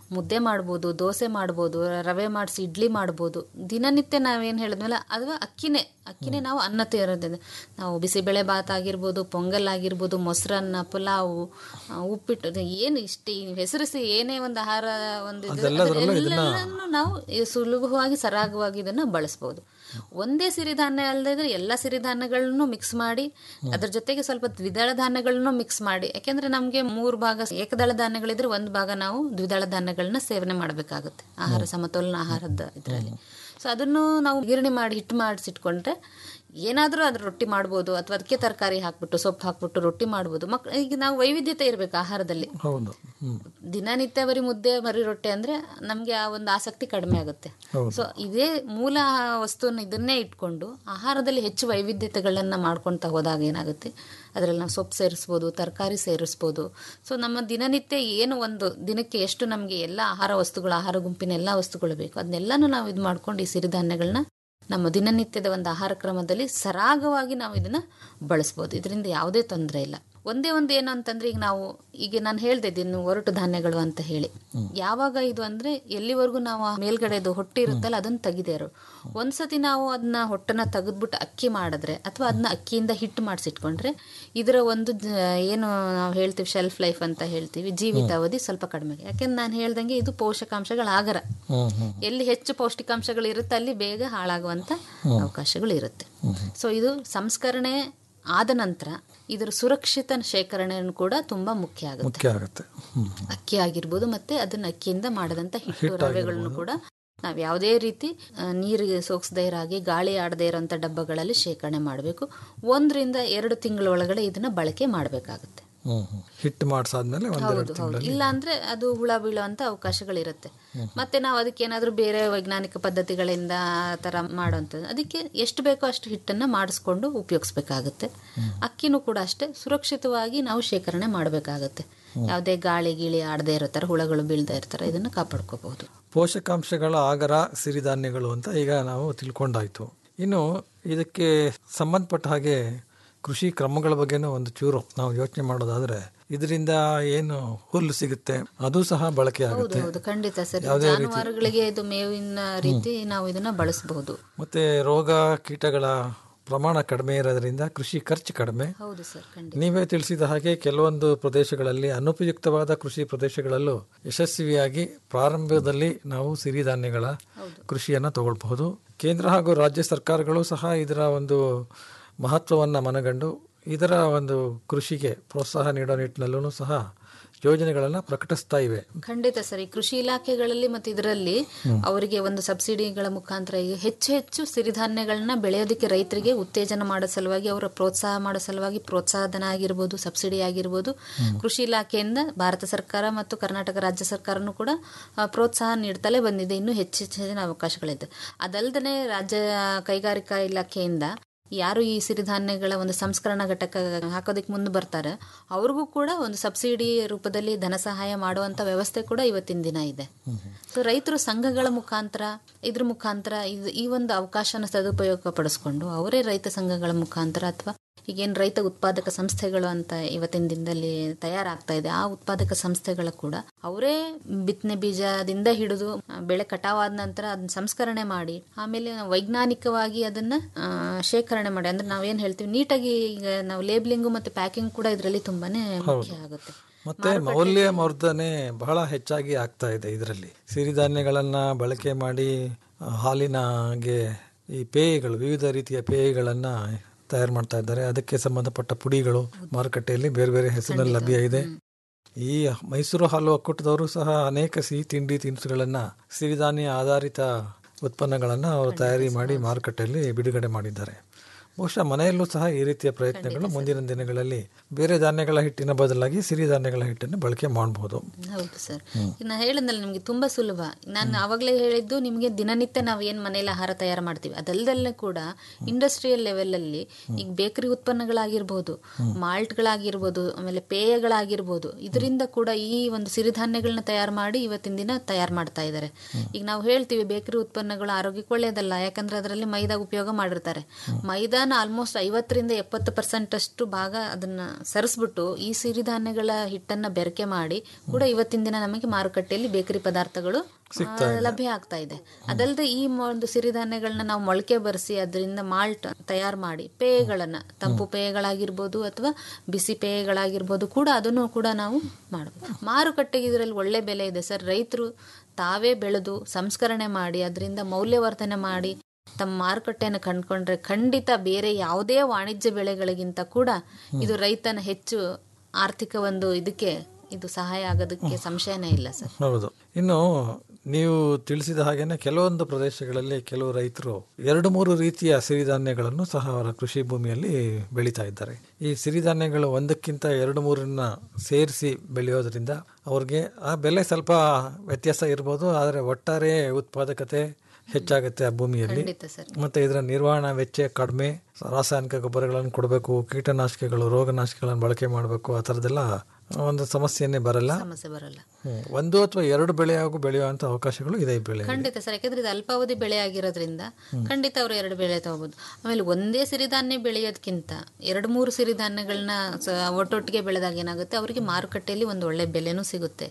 M: ಮುದ್ದೆ ಮಾಡ್ಬೋದು ದೋಸೆ ಮಾಡ್ಬೋದು ರವೆ ಮಾಡಿಸಿ ಇಡ್ಲಿ ಮಾಡ್ಬೋದು ದಿನನಿತ್ಯ ನಾವೇನು ಹೇಳಿದ್ಮೇಲೆ ಅದು ಅಕ್ಕಿನೇ ಅಕ್ಕಿನೇ ನಾವು ಅನ್ನ ತೇರೋದ್ರಿಂದ ನಾವು ಬಿಸಿಬೇಳೆ ಭಾತ್ ಆಗಿರ್ಬೋದು ಪೊಂಗಲ್ ಆಗಿರ್ಬೋದು ಮೊಸರನ್ನ ಪಲಾವು ಆ, ಉಪ್ಪಿಟ್ಟು ಅದು ಏನು ಇಷ್ಟ ಈ ಹೆಸರಿಸಿ ಏನೇ ಒಂದು ಆಹಾರ ಒಂದು ಇದು,
L: ಅದೆಲ್ಲದರಲ್ಲೂ ಇದನ್ನ-
M: ಅದೆಲ್ಲನೂ ನಾವು ಈ ಸುಲಭವಾಗಿ ಸರಾಗವಾಗಿ ಇದನ್ನು ಬಳಸ್ಬೋದು ಒಂದೇ ಸಿರಿಧಾನ್ಯ ಅಲ್ಲದೆ ಎಲ್ಲ ಸಿರಿಧಾನ್ಯಗಳನ್ನು ಮಿಕ್ಸ್ ಮಾಡಿ ಅದ್ರ ಜೊತೆಗೆ ಸ್ವಲ್ಪ ದ್ವಿದಳ ಧಾನ್ಯಗಳನ್ನು ಮಿಕ್ಸ್ ಮಾಡಿ ಯಾಕೆಂದ್ರೆ ನಮಗೆ ಮೂರು ಭಾಗ ಏಕದಳ ಧಾನ್ಯಗಳಿದ್ರೆ ಒಂದು ಭಾಗ ನಾವು ದ್ವಿದಳ ಧಾನ್ಯಗಳನ್ನ ಸೇವನೆ ಮಾಡಬೇಕಾಗುತ್ತೆ ಆಹಾರ ಸಮತೋಲನ ಆಹಾರದ ಇದರಲ್ಲಿ ಸೊ ಅದನ್ನು ನಾವು ಗಿರಣಿ ಮಾಡಿ ಹಿಟ್ಟು ಮಾಡಿಸಿಟ್ಕೊಂಡ್ರೆ ಏನಾದರೂ ಅದ್ರ ರೊಟ್ಟಿ ಮಾಡ್ಬೋದು ಅಥವಾ ಅದಕ್ಕೆ ತರಕಾರಿ ಹಾಕ್ಬಿಟ್ಟು ಸೊಪ್ಪು ಹಾಕ್ಬಿಟ್ಟು ರೊಟ್ಟಿ ಮಾಡ್ಬೋದು ಮಕ್ ಈಗ ನಾವು ವೈವಿಧ್ಯತೆ ಇರಬೇಕು ಆಹಾರದಲ್ಲಿ
L: ಹೌದು ಹ್ಮ್
M: ದಿನನಿತ್ಯ ಬರೀ ಮುದ್ದೆ ಬರೀ ರೊಟ್ಟೆ ಅಂದ್ರೆ ನಮಗೆ ಆ ಒಂದು ಆಸಕ್ತಿ ಕಡಿಮೆ ಆಗುತ್ತೆ
L: ಹೌದು.
M: ಸೊ ಇದೇ ಮೂಲ ವಸ್ತುವನ್ನು ಇದನ್ನೇ ಇಟ್ಕೊಂಡು ಆಹಾರದಲ್ಲಿ ಹೆಚ್ಚು ವೈವಿಧ್ಯತೆಗಳನ್ನ ಮಾಡ್ಕೊಳ್ತಾ ಹೋದಾಗ ಏನಾಗುತ್ತೆ ಅದರಲ್ಲಿ ನಾವು ಸೊಪ್ಪು ಸೇರಿಸ್ಬೋದು ತರಕಾರಿ ಸೇರಿಸ್ಬೋದು ಸೊ ನಮ್ಮ ದಿನನಿತ್ಯ ಏನು ಒಂದು ದಿನಕ್ಕೆ ಎಷ್ಟು ನಮಗೆ ಎಲ್ಲ ಆಹಾರ ವಸ್ತುಗಳು ಆಹಾರ ಗುಂಪಿನ ಎಲ್ಲ ವಸ್ತುಗಳು ಬೇಕು ಅದನ್ನೆಲ್ಲನೂ ನಾವು ಇದು ಮಾಡ್ಕೊಂಡು ಈ ಸಿರಿಧಾನ್ಯಗಳನ್ನ ನಮ್ಮ ದಿನನಿತ್ಯದ ಒಂದು ಆಹಾರ ಕ್ರಮದಲ್ಲಿ ಸರಾಗವಾಗಿ ನಾವು ಇದನ್ನ ಬಳಸ್ಬೋದು ಇದರಿಂದ ಯಾವುದೇ ತೊಂದರೆ ಇಲ್ಲ ಒಂದೇ ಒಂದು ಏನು ಅಂತಂದ್ರೆ ಈಗ ನಾವು ಈಗ ನಾನು ಹೇಳ್ದೆ ಇನ್ನು ಒರಟು ಧಾನ್ಯಗಳು ಅಂತ ಹೇಳಿ ಯಾವಾಗ ಇದು ಅಂದ್ರೆ ಎಲ್ಲಿವರೆಗೂ ನಾವು ಆ ಮೇಲ್ಗಡೆದು ಹೊಟ್ಟೆ ಇರುತ್ತಲ್ಲ ಅದನ್ನ ತೆಗಿದೇರು ಒಂದ್ಸತಿ ನಾವು ಅದನ್ನ ಹೊಟ್ಟೆನ ತೆಗೆದ್ಬಿಟ್ಟು ಅಕ್ಕಿ ಮಾಡಿದ್ರೆ ಅಥವಾ ಅದನ್ನ ಅಕ್ಕಿಯಿಂದ ಹಿಟ್ಟು ಮಾಡಿಸಿಟ್ಕೊಂಡ್ರೆ ಇದರ ಒಂದು ಜ- ಏನು ನಾವು ಹೇಳ್ತೀವಿ ಶೆಲ್ಫ್ ಲೈಫ್ ಅಂತ ಹೇಳ್ತೀವಿ ಜೀವಿತಾವಧಿ ಸ್ವಲ್ಪ ಕಡಿಮೆ ಯಾಕೆಂದ್ರೆ ನಾನು ಹೇಳ್ದಂಗೆ ಇದು ಪೋಷಕಾಂಶಗಳ ಆಗರ
L: ಹ್ಮ್ ಹ್ಮ್
M: ಎಲ್ಲಿ ಹೆಚ್ಚು ಪೌಷ್ಟಿಕಾಂಶಗಳು ಇರುತ್ತೆ ಅಲ್ಲಿ ಬೇಗ ಹಾಳಾಗುವಂತ ಅವಕಾಶಗಳು ಇರುತ್ತೆ ಸೊ ಇದು ಸಂಸ್ಕರಣೆ ಆದ ನಂತರ ಇದರ ಸುರಕ್ಷಿತ ಶೇಖರಣೆಯನ್ನು ಕೂಡ ತುಂಬಾ ಮುಖ್ಯ ಆಗುತ್ತೆ
L: ಮುಖ್ಯ ಆಗುತ್ತೆ ಹ್ಮ್
M: ಅಕ್ಕಿ ಆಗಿರ್ಬೋದು ಮತ್ತೆ ಅದನ್ನ ಅಕ್ಕಿಯಿಂದ ಮಾಡದಂತ ಹಿಟ್ಟು ರವೆಗಳನ್ನು ಕೂಡ ನಾವು ಯಾವುದೇ ರೀತಿ ಆ, ನೀರಿಗೆ ಸೋಕ್ಸದೇ ಇರಾಗಿ ಗಾಳಿ ಆಡದೇ ಇರೋಂಥ ಡಬ್ಬಗಳಲ್ಲಿ ಶೇಖರಣೆ ಮಾಡಬೇಕು ಒಂದರಿಂದ ಎರಡು ತಿಂಗಳ ಒಳಗಡೆ ಇದನ್ನ ಬಳಕೆ ಮಾಡಬೇಕಾಗುತ್ತೆ
L: ಹ್ಮ್ ಹ್ಮ್ ಹಿಟ್ಟು ಮಾಡ್ಸಾದ್ಮೇಲೆ ಒಂದೆರಡು
M: ಹೌದು ಹೌದು
L: ತಿಂಗಳಲ್ಲಿ
M: ಇಲ್ಲ ಅಂದ್ರೆ ಅದು ಹುಳ ಬೀಳುವಂತ ಅವಕಾಶಗಳಿರುತ್ತೆ ಮತ್ತೆ ನಾವು ಅದಕ್ಕೆ ಏನಾದ್ರೂ ಬೇರೆ ವೈಜ್ಞಾನಿಕ ಪದ್ಧತಿಗಳಿಂದ ಆ ತರ ಮಾಡುವಂಥದ್ದು ಅದಕ್ಕೆ ಎಷ್ಟು ಬೇಕೋ ಅಷ್ಟು ಹಿಟ್ಟನ್ನ ಮಾಡಿಸ್ಕೊಂಡು ಉಪಯೋಗಿಸ್ಬೇಕಾಗುತ್ತೆ ಅಕ್ಕಿನೂ ಕೂಡ ಅಷ್ಟೇ ಸುರಕ್ಷಿತವಾಗಿ ನಾವು ಶೇಖರಣೆ ಮಾಡಬೇಕಾಗುತ್ತೆ ಯಾವುದೇ ಗಾಳಿ ಗೀಳಿ ಆಡದೇ ಇರೋ ಥರ ಹುಳಗಳು ಬೀಳದೇ ಇರ್ತಾರೆ ಇದನ್ನ ಕಾಪಾಡ್ಕೋಬಹುದು
L: ಪೋಷಕಾಂಶಗಳ ಆಗರ ಸಿರಿಧಾನ್ಯಗಳು ಅಂತ ಈಗ ನಾವು ತಿಳ್ಕೊಂಡಾಯ್ತು ಇನ್ನು ಇದಕ್ಕೆ ಸಂಬಂಧಪಟ್ಟ ಹಾಗೆ ಕೃಷಿ ಕ್ರಮಗಳ ಬಗ್ಗೆನೂ ಒಂದು ಚೂರು ನಾವು ಯೋಚನೆ ಮಾಡೋದಾದ್ರೆ ಇದರಿಂದ ಏನು ಹುಲ್ಲು ಸಿಗುತ್ತೆ ಅದು ಸಹ ಬಳಕೆ
M: ಹೌದು
L: ಆಗುತ್ತೆ
M: ಹೌದು ಖಂಡಿತ ಸರಿ
L: ಯಾವುದೇ ರೀತಿ-
M: ಜಾನುವಾರುಗಳಿಗೆ ಇದು ಮೇವಿನ ರೀತಿ ನಾವು ಇದನ್ನ ಬಳಸಬಹುದು
L: ಮತ್ತೆ ರೋಗ ಕೀಟಗಳ ಪ್ರಮಾಣ ಕಡಿಮೆ ಇರೋದ್ರಿಂದ ಕೃಷಿ ಖರ್ಚು ಕಡಿಮೆ
M: ಹೌದು ಸರ್ ಖಂಡಿತ
L: ನೀವೇ ತಿಳಿಸಿದ ಹಾಗೆ ಕೆಲವೊಂದು ಪ್ರದೇಶಗಳಲ್ಲಿ ಅನುಪಯುಕ್ತವಾದ ಕೃಷಿ ಪ್ರದೇಶಗಳಲ್ಲೂ ಯಶಸ್ವಿಯಾಗಿ ಪ್ರಾರಂಭದಲ್ಲಿ ನಾವು ಸಿರಿಧಾನ್ಯಗಳ ಕೃಷಿಯನ್ನು ತಗೊಳ್ಬಹುದು ಕೇಂದ್ರ ಹಾಗೂ ರಾಜ್ಯ ಸರ್ಕಾರಗಳು ಸಹ ಇದರ ಒಂದು ಮಹತ್ವವನ್ನು ಮನಗಂಡು ಇದರ ಒಂದು ಕೃಷಿಗೆ ಪ್ರೋತ್ಸಾಹ ನೀಡೋ ನಿಟ್ಟಿನಲ್ಲೂ ಸಹ ಯೋಜನೆಗಳನ್ನು ಪ್ರಕಟಿಸ್ತಾ ಇವೆ
M: ಖಂಡಿತ ಸರಿ ಕೃಷಿ ಇಲಾಖೆಗಳಲ್ಲಿ ಮತ್ತು ಇದರಲ್ಲಿ ಅವರಿಗೆ ಒಂದು ಸಬ್ಸಿಡಿಗಳ ಮುಖಾಂತರ ಈಗ ಹೆಚ್ಚು ಹೆಚ್ಚು ಸಿರಿಧಾನ್ಯಗಳನ್ನ ಬೆಳೆಯೋದಕ್ಕೆ ರೈತರಿಗೆ ಉತ್ತೇಜನ ಮಾಡೋ ಸಲುವಾಗಿ ಅವರ ಪ್ರೋತ್ಸಾಹ ಮಾಡೋ ಸಲುವಾಗಿ ಪ್ರೋತ್ಸಾಹಧನ ಆಗಿರ್ಬೋದು ಸಬ್ಸಿಡಿ ಆಗಿರ್ಬೋದು ಕೃಷಿ ಇಲಾಖೆಯಿಂದ ಭಾರತ ಸರ್ಕಾರ ಮತ್ತು ಕರ್ನಾಟಕ ರಾಜ್ಯ ಸರ್ಕಾರನೂ ಕೂಡ ಆ, ಪ್ರೋತ್ಸಾಹ ನೀಡ್ತಲೇ ಬಂದಿದೆ ಇನ್ನೂ ಹೆಚ್ಚು ಹೆಚ್ಚಿನ ಅವಕಾಶಗಳಿದೆ ಅದಲ್ಲದೆ ರಾಜ್ಯ ಕೈಗಾರಿಕಾ ಇಲಾಖೆಯಿಂದ ಯಾರು ಈ ಸಿರಿಧಾನ್ಯಗಳ ಒಂದು ಸಂಸ್ಕರಣಾ ಘಟಕ ಹಾಕೋದಕ್ಕೆ ಮುಂದೆ ಬರ್ತಾರೆ ಅವ್ರಿಗೂ ಕೂಡ ಒಂದು ಸಬ್ಸಿಡಿ ರೂಪದಲ್ಲಿ ಧನ ಸಹಾಯ ಮಾಡುವಂತ ವ್ಯವಸ್ಥೆ ಕೂಡ ಇವತ್ತಿನ ದಿನ ಇದೆ ಸೊ ರೈತರು ಸಂಘಗಳ ಮುಖಾಂತರ ಇದ್ರ ಮುಖಾಂತರ ಇದು ಈ ಒಂದು ಅವಕಾಶನ ಸದುಪಯೋಗ ಪಡಿಸ್ಕೊಂಡು ಅವರೇ ರೈತ ಸಂಘಗಳ ಮುಖಾಂತರ ಅಥವಾ ಈಗೇನು ರೈತ ಉತ್ಪಾದಕ ಸಂಸ್ಥೆಗಳು ಅಂತ ಇವತ್ತಿನ ದಿನದಲ್ಲಿ ತಯಾರಾಗ್ತಾ ಇದೆ ಆ ಉತ್ಪಾದಕ ಸಂಸ್ಥೆಗಳ ಕೂಡ ಅವರೇ ಬಿತ್ತನೆ ಬೀಜದಿಂದ ಹಿಡಿದು ಆ, ಬೆಳೆ ಕಟಾವಾದ ನಂತರ ಅದನ್ನ ಸಂಸ್ಕರಣೆ ಮಾಡಿ ಆಮೇಲೆ ವೈಜ್ಞಾನಿಕವಾಗಿ ಅದನ್ನ ಆ, ಶೇಖರಣೆ ಮಾಡಿ ಅಂದ್ರೆ ನಾವೇನ್ ಹೇಳ್ತೀವಿ ನೀಟಾಗಿ ಈಗ ನಾವು ಲೇಬ್ಲಿಂಗು ಮತ್ತೆ ಪ್ಯಾಕಿಂಗ್ ಕೂಡ ಇದರಲ್ಲಿ ತುಂಬಾನೇ ಮುಖ್ಯ ಆಗುತ್ತೆ
L: ಮತ್ತೆ ಮೌಲ್ಯ ವರ್ಧನೆ ಬಹಳ ಹೆಚ್ಚಾಗಿ ಆಗ್ತಾ ಇದೆ ಇದರಲ್ಲಿ ಸಿರಿಧಾನ್ಯಗಳನ್ನ ಬಳಕೆ ಮಾಡಿ ಆ, ಹಾಲಿನಗೆ ಈ ಪೇಯಗಳು ವಿವಿಧ ರೀತಿಯ ಪೇಯಗಳನ್ನ ತಯಾರು ಮಾಡ್ತಾ ಇದ್ದಾರೆ ಅದಕ್ಕೆ ಸಂಬಂಧಪಟ್ಟ ಪುಡಿಗಳು ಮಾರುಕಟ್ಟೆಯಲ್ಲಿ ಬೇರೆ ಬೇರೆ ಹೆಸರಿನಲ್ಲಿ ಲಭ್ಯ ಇದೆ ಈ ಮೈಸೂರು ಹಾಲು ಒಕ್ಕೂಟದವರು ಸಹ ಅನೇಕ ಸಿಹಿ ತಿಂಡಿ ತಿನಿಸುಗಳನ್ನ ಸಿರಿಧಾನ್ಯ ಆಧಾರಿತ ಉತ್ಪನ್ನಗಳನ್ನು ಅವರು ತಯಾರಿ ಮಾಡಿ ಮಾರುಕಟ್ಟೆಯಲ್ಲಿ ಬಿಡುಗಡೆ ಮಾಡಿದ್ದಾರೆ ಬಹುಶಃ ಮನೆಯಲ್ಲೂ ಸಹ ಈ ರೀತಿಯ ಪ್ರಯತ್ನಗಳು ಮುಂದಿನ ದಿನಗಳಲ್ಲಿ ಬೇರೆ ಧಾನ್ಯಗಳ ಹಿಟ್ಟಿನ ಬದಲಾಗಿ ಸಿರಿಧಾನ್ಯಗಳ ಹಿಟ್ಟನ್ನು ಬಳಕೆ ಮಾಡಬಹುದು
M: ಹೌದು ಸರ್ ನಾನು ಹೇಳಿದ್ನಲ್ಲ ನಿಮಗೆ ತುಂಬಾ ಸುಲಭ ನಾನು ಆವಾಗಲೇ ಹೇಳಿದ್ದು ನಿಮಗೆ ದಿನನಿತ್ಯ ನಾವು ಏನು ಮನೇಲಿ ಆಹಾರ ತಯಾರು ಮಾಡ್ತೀವಿ ಅದಲ್ದಲ್ಲೇ ಕೂಡ ಇಂಡಸ್ಟ್ರಿಯಲ್ ಲೆವೆಲಲ್ಲಿ ಈಗ ಬೇಕರಿ ಉತ್ಪನ್ನಗಳಾಗಿರ್ಬೋದು ಮಾಲ್ಟ್ಗಳಾಗಿರ್ಬೋದು ಆಮೇಲೆ ಪೇಯಗಳಾಗಿರ್ಬೋದು ಇದರಿಂದ ಕೂಡ ಈ ಒಂದು ಸಿರಿಧಾನ್ಯಗಳನ್ನ ತಯಾರು ಮಾಡಿ ಇವತ್ತಿನ ದಿನ ತಯಾರು ಮಾಡ್ತಾ ಇದ್ದಾರೆ ಈಗ ನಾವು ಹೇಳ್ತೀವಿ ಬೇಕರಿ ಉತ್ಪನ್ನಗಳು ಆರೋಗ್ಯಕ್ಕೆ ಒಳ್ಳೆಯದಲ್ಲ ಯಾಕಂದ್ರೆ ಅದರಲ್ಲಿ ಮೈದಾ ಉಪಯೋಗ ಮಾಡಿರ್ತಾರೆ ಮೈದಾ ಭತ್ತನ ಆಲ್ಮೋಸ್ಟ್ ಐವತ್ತರಿಂದ ಎಪ್ಪತ್ತು ಪರ್ಸೆಂಟ್ ಅಷ್ಟು ಭಾಗ ಅದನ್ನ ಸರಿಸ್ಬಿಟ್ಟು ಈ ಸಿರಿಧಾನ್ಯಗಳ ಹಿಟ್ಟನ್ನ ಬೆರಕೆ ಮಾಡಿ ಕೂಡ ಇವತ್ತಿನ ದಿನ ನಮಗೆ ಮಾರುಕಟ್ಟೆಯಲ್ಲಿ ಬೇಕರಿ ಪದಾರ್ಥಗಳು ಆ, ಲಭ್ಯ ಆಗ್ತಾ ಇದೆ ಅದಲ್ಲದೆ ಈ ಮ- ಒಂದು ಸಿರಿಧಾನ್ಯಗಳನ್ನ ನಾವು ಮೊಳಕೆ ಬರೆಸಿ ಅದರಿಂದ ಮಾಲ್ಟ್ ತಯಾರು ಮಾಡಿ ಪೇಯಗಳನ್ನ ತಂಪು ಪೇಯಗಳಾಗಿರ್ಬೋದು ಅಥವಾ ಬಿಸಿ ಪೇಯಗಳಾಗಿರ್ಬೋದು ಕೂಡ ಅದನ್ನು ಕೂಡ ನಾವು ಮಾಡಬಹುದು ಮಾರುಕಟ್ಟೆಗೆ ಇದರಲ್ಲಿ ಒಳ್ಳೆ ಬೆಲೆ ಇದೆ ಸರ್ ರೈತರು ತಾವೇ ಬೆಳೆದು ಸಂಸ್ಕರಣೆ ಮಾಡಿ ಅದರಿಂದ ಮೌಲ್ಯವರ್ಧನೆ ಮಾಡಿ ತಮ್ಮ ಮಾರುಕಟ್ಟೆಯನ್ನು ಕಂಡ್ಕೊಂಡ್ರೆ ಖಂಡಿತ ಬೇರೆ ಯಾವುದೇ ವಾಣಿಜ್ಯ ಬೆಳೆಗಳಿಗಿಂತ ಕೂಡ ಇದು ರೈತನ ಹೆಚ್ಚು ಆರ್ಥಿಕ ಒಂದು ಇದಕ್ಕೆ ಇದು ಸಹಾಯ ಆಗೋದಕ್ಕೆ ಸಂಶಯನೇ ಇಲ್ಲ ಸರ್
L: ಹೌದು ಇನ್ನು ನೀವು ತಿಳಿಸಿದ ಹಾಗೇನೆ ಕೆಲವೊಂದು ಪ್ರದೇಶಗಳಲ್ಲಿ ಕೆಲವು ರೈತರು ಎರಡು ಮೂರು ರೀತಿಯ ಸಿರಿಧಾನ್ಯಗಳನ್ನು ಸಹ ಅವರ ಕೃಷಿ ಭೂಮಿಯಲ್ಲಿ ಬೆಳೀತಾ ಇದ್ದಾರೆ ಈ ಸಿರಿಧಾನ್ಯಗಳು ಒಂದಕ್ಕಿಂತ ಎರಡು ಮೂರನ್ನ ಸೇರಿಸಿ ಬೆಳೆಯೋದ್ರಿಂದ ಅವ್ರಿಗೆ ಆ ಬೆಲೆ ಸ್ವಲ್ಪ ವ್ಯತ್ಯಾಸ ಇರ್ಬೋದು ಆದರೆ ಒಟ್ಟಾರೆ ಉತ್ಪಾದಕತೆ ಹೆಚ್ಚಾಗುತ್ತೆ ಆ ಭೂಮಿಯಲ್ಲಿ
M: ಖಂಡಿತ ಸರ್
L: ಮತ್ತೆ ಇದರ ನಿರ್ವಹಣಾ ವೆಚ್ಚ ಕಡಿಮೆ ರಾಸಾಯನಿಕ ಗೊಬ್ಬರಗಳನ್ನು ಕೊಡಬೇಕು ಕೀಟನಾಶಕಗಳು ರೋಗನಾಶಕಗಳನ್ನು ಬಳಕೆ ಮಾಡಬೇಕು ಆ ಥರದ್ದೆಲ್ಲ ಒಂದು ಸಮಸ್ಯೆನೇ ಬರಲ್ಲ
M: ಸಮಸ್ಯೆ ಬರಲ್ಲ
L: ಹ್ಮ್. ಒಂದು ಅಥವಾ ಎರಡು ಬೆಳೆಯಾಗೂ ಬೆಳೆಯುವಂತ ಅವಕಾಶಗಳು ಇದೆ ಈ ಬೆಳೆ
M: ಖಂಡಿತ ಸರ್ ಯಾಕಂದ್ರೆ ಇದು ಅಲ್ಪಾವಧಿ ಬೆಳೆ ಆಗಿರೋದ್ರಿಂದ ಖಂಡಿತ ಅವರು ಎರಡು ಬೆಳೆ ತಗೋಬಹುದು ಆಮೇಲೆ ಒಂದೇ ಸಿರಿಧಾನ್ಯ ಬೆಳೆಯೋದಕ್ಕಿಂತ ಎರಡು ಮೂರು ಸಿರಿಧಾನ್ಯಗಳನ್ನ ಸ- ಒಟ್ಟೊಟ್ಟಿಗೆ ಬೆಳೆದಾಗ ಏನಾಗುತ್ತೆ ಅವರಿಗೆ ಮಾರುಕಟ್ಟೆಯಲ್ಲಿ ಒಂದು ಒಳ್ಳೆ ಬೆಲೆನೂ ಸಿಗುತ್ತೆ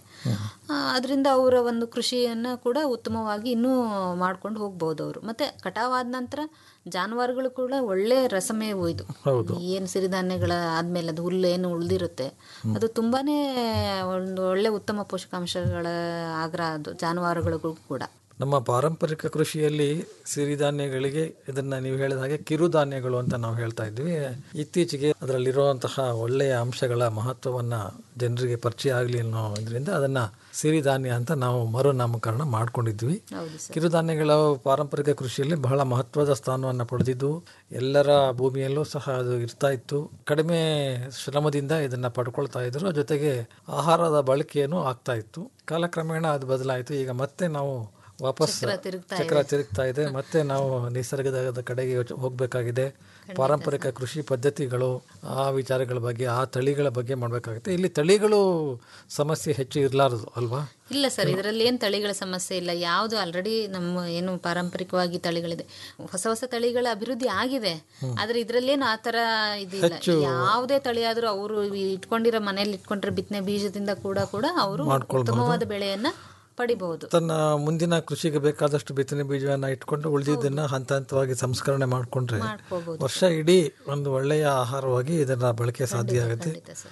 M: ಅದರಿಂದ ಅವರ ಒಂದು ಕೃಷಿಯನ್ನ ಕೂಡ ಉತ್ತಮವಾಗಿ ಇನ್ನೂ ಮಾಡ್ಕೊಂಡು ಹೋಗ್ಬೋದು ಅವರು ಮತ್ತೆ ಕಟಾವಾದ ನಂತರ ಜಾನುವಾರುಗಳು ಕೂಡ ಒಳ್ಳೆ ರಸಮೇವು ಇದು ಏನು ಸಿರಿಧಾನ್ಯಗಳ ಆದ್ಮೇಲೆ ಅದು ಹುಲ್ಲು ಏನು ಉಳಿದಿರುತ್ತೆ ಅದು ತುಂಬಾನೇ ಒಂದು ಒಳ್ಳೆ ಉತ್ತಮ ಪೋಷಕಾಂಶಗಳ ಆಗ್ರಹ ಅದು ಜಾನುವಾರುಗಳಿಗೂ ಕೂಡ
L: ನಮ್ಮ ಪಾರಂಪರಿಕ ಕೃಷಿಯಲ್ಲಿ ಸಿರಿಧಾನ್ಯಗಳಿಗೆ ಇದನ್ನ ನೀವು ಹೇಳಿದ ಹಾಗೆ ಕಿರುಧಾನ್ಯಗಳು ಅಂತ ನಾವು ಹೇಳ್ತಾ ಇದ್ವಿ ಇತ್ತೀಚೆಗೆ ಅದರಲ್ಲಿರುವಂತಹ ಒಳ್ಳೆಯ ಅಂಶಗಳ ಮಹತ್ವವನ್ನ ಜನರಿಗೆ ಪರಿಚಯ ಆಗಲಿ ಅನ್ನೋ ಇದರಿಂದ ಅದನ್ನ ಸಿರಿಧಾನ್ಯ ಅಂತ ನಾವು ಮರುನಾಮಕರಣ ಮಾಡ್ಕೊಂಡಿದ್ವಿ
M: ಹೌದು ಸರ್
L: ಕಿರುಧಾನ್ಯಗಳ ಪಾರಂಪರಿಕ ಕೃಷಿಯಲ್ಲಿ ಬಹಳ ಮಹತ್ವದ ಸ್ಥಾನವನ್ನು ಪಡೆದಿದ್ದು ಎಲ್ಲರ ಭೂಮಿಯಲ್ಲೂ ಸಹ ಅದು ಇರ್ತಾ ಇತ್ತು ಕಡಿಮೆ ಶ್ರಮದಿಂದ ಇದನ್ನ ಪಡ್ಕೊಳ್ತಾ ಇದ್ರು ಜೊತೆಗೆ ಆಹಾರದ ಬಳಕೆಯನ್ನು ಆಗ್ತಾ ಇತ್ತು ಕಾಲಕ್ರಮೇಣ ಅದು ಬದಲಾಯಿತು ಈಗ ಮತ್ತೆ ನಾವು ವಾಪಸ್
M: ಚಕ್ರ ತಿರುಗ್ತಾ
L: ಚಕ್ರ ತಿರುಗ್ತಾ ಇದೆ ಮತ್ತೆ ನಾವು ನಿಸರ್ಗದ ಕಡೆಗೆ ಯೋಚ- ಹೋಗ್ಬೇಕಾಗಿದೆ ಪಾರಂಪರಿಕ ಕೃಷಿ ಪದ್ಧತಿಗಳು ಆ ವಿಚಾರಗಳ ಬಗ್ಗೆ ಆ ತಳಿಗಳ ಬಗ್ಗೆ ಮಾಡಬೇಕಾಗುತ್ತೆ ಇಲ್ಲಿ ತಳಿಗಳು ಸಮಸ್ಯೆ ಹೆಚ್ಚು ಇರಲಾರದು ಅಲ್ವಾ
M: ಇಲ್ಲ ಸರ್ ಇದರಲ್ಲಿ ಏನು ತಳಿಗಳ ಸಮಸ್ಯೆ ಇಲ್ಲ ಯಾವುದು ಆಲ್ರೆಡಿ ನಮ್ಮ ಏನು ಪಾರಂಪರಿಕವಾಗಿ ತಳಿಗಳಿದೆ ಹೊಸ ಹೊಸ ತಳಿಗಳ ಅಭಿವೃದ್ಧಿ ಆಗಿದೆ ಆದ್ರೆ ಇದ್ರಲ್ಲೇನು ಆ ತರ ಇದಿಲ್ಲ ಯಾವುದೇ ತಳಿ ಆದ್ರೂ ಅವರು ಇಟ್ಕೊಂಡಿರೋ ಮನೇಲಿ ಇಟ್ಕೊಂಡಿರೋ ಬಿತ್ತನೆ ಬೀಜದಿಂದ ಕೂಡ ಕೂಡ ಅವರು ಉತ್ತಮವಾದ ಬೆಳೆಯನ್ನ ಪಡಿಬಹುದು
L: ತನ್ನ ಮುಂದಿನ ಕೃಷಿಗೆ ಬೇಕಾದಷ್ಟು ಬಿತ್ತನೆ ಬೀಜವನ್ನ ಇಟ್ಕೊಂಡು ಉಳಿದಿದ್ದನ್ನ ಹಂತ ಹಂತವಾಗಿ ಸಂಸ್ಕರಣೆ ಮಾಡ್ಕೊಂಡ್ರೆ
M: ಮಾಡ್ಕೋಬಹುದು
L: ವರ್ಷ ಇಡೀ ಒಂದು ಒಳ್ಳೆಯ ಆಹಾರವಾಗಿ ಇದನ್ನ ಬಳಕೆ ಸಾಧ್ಯ ಆಗುತ್ತೆ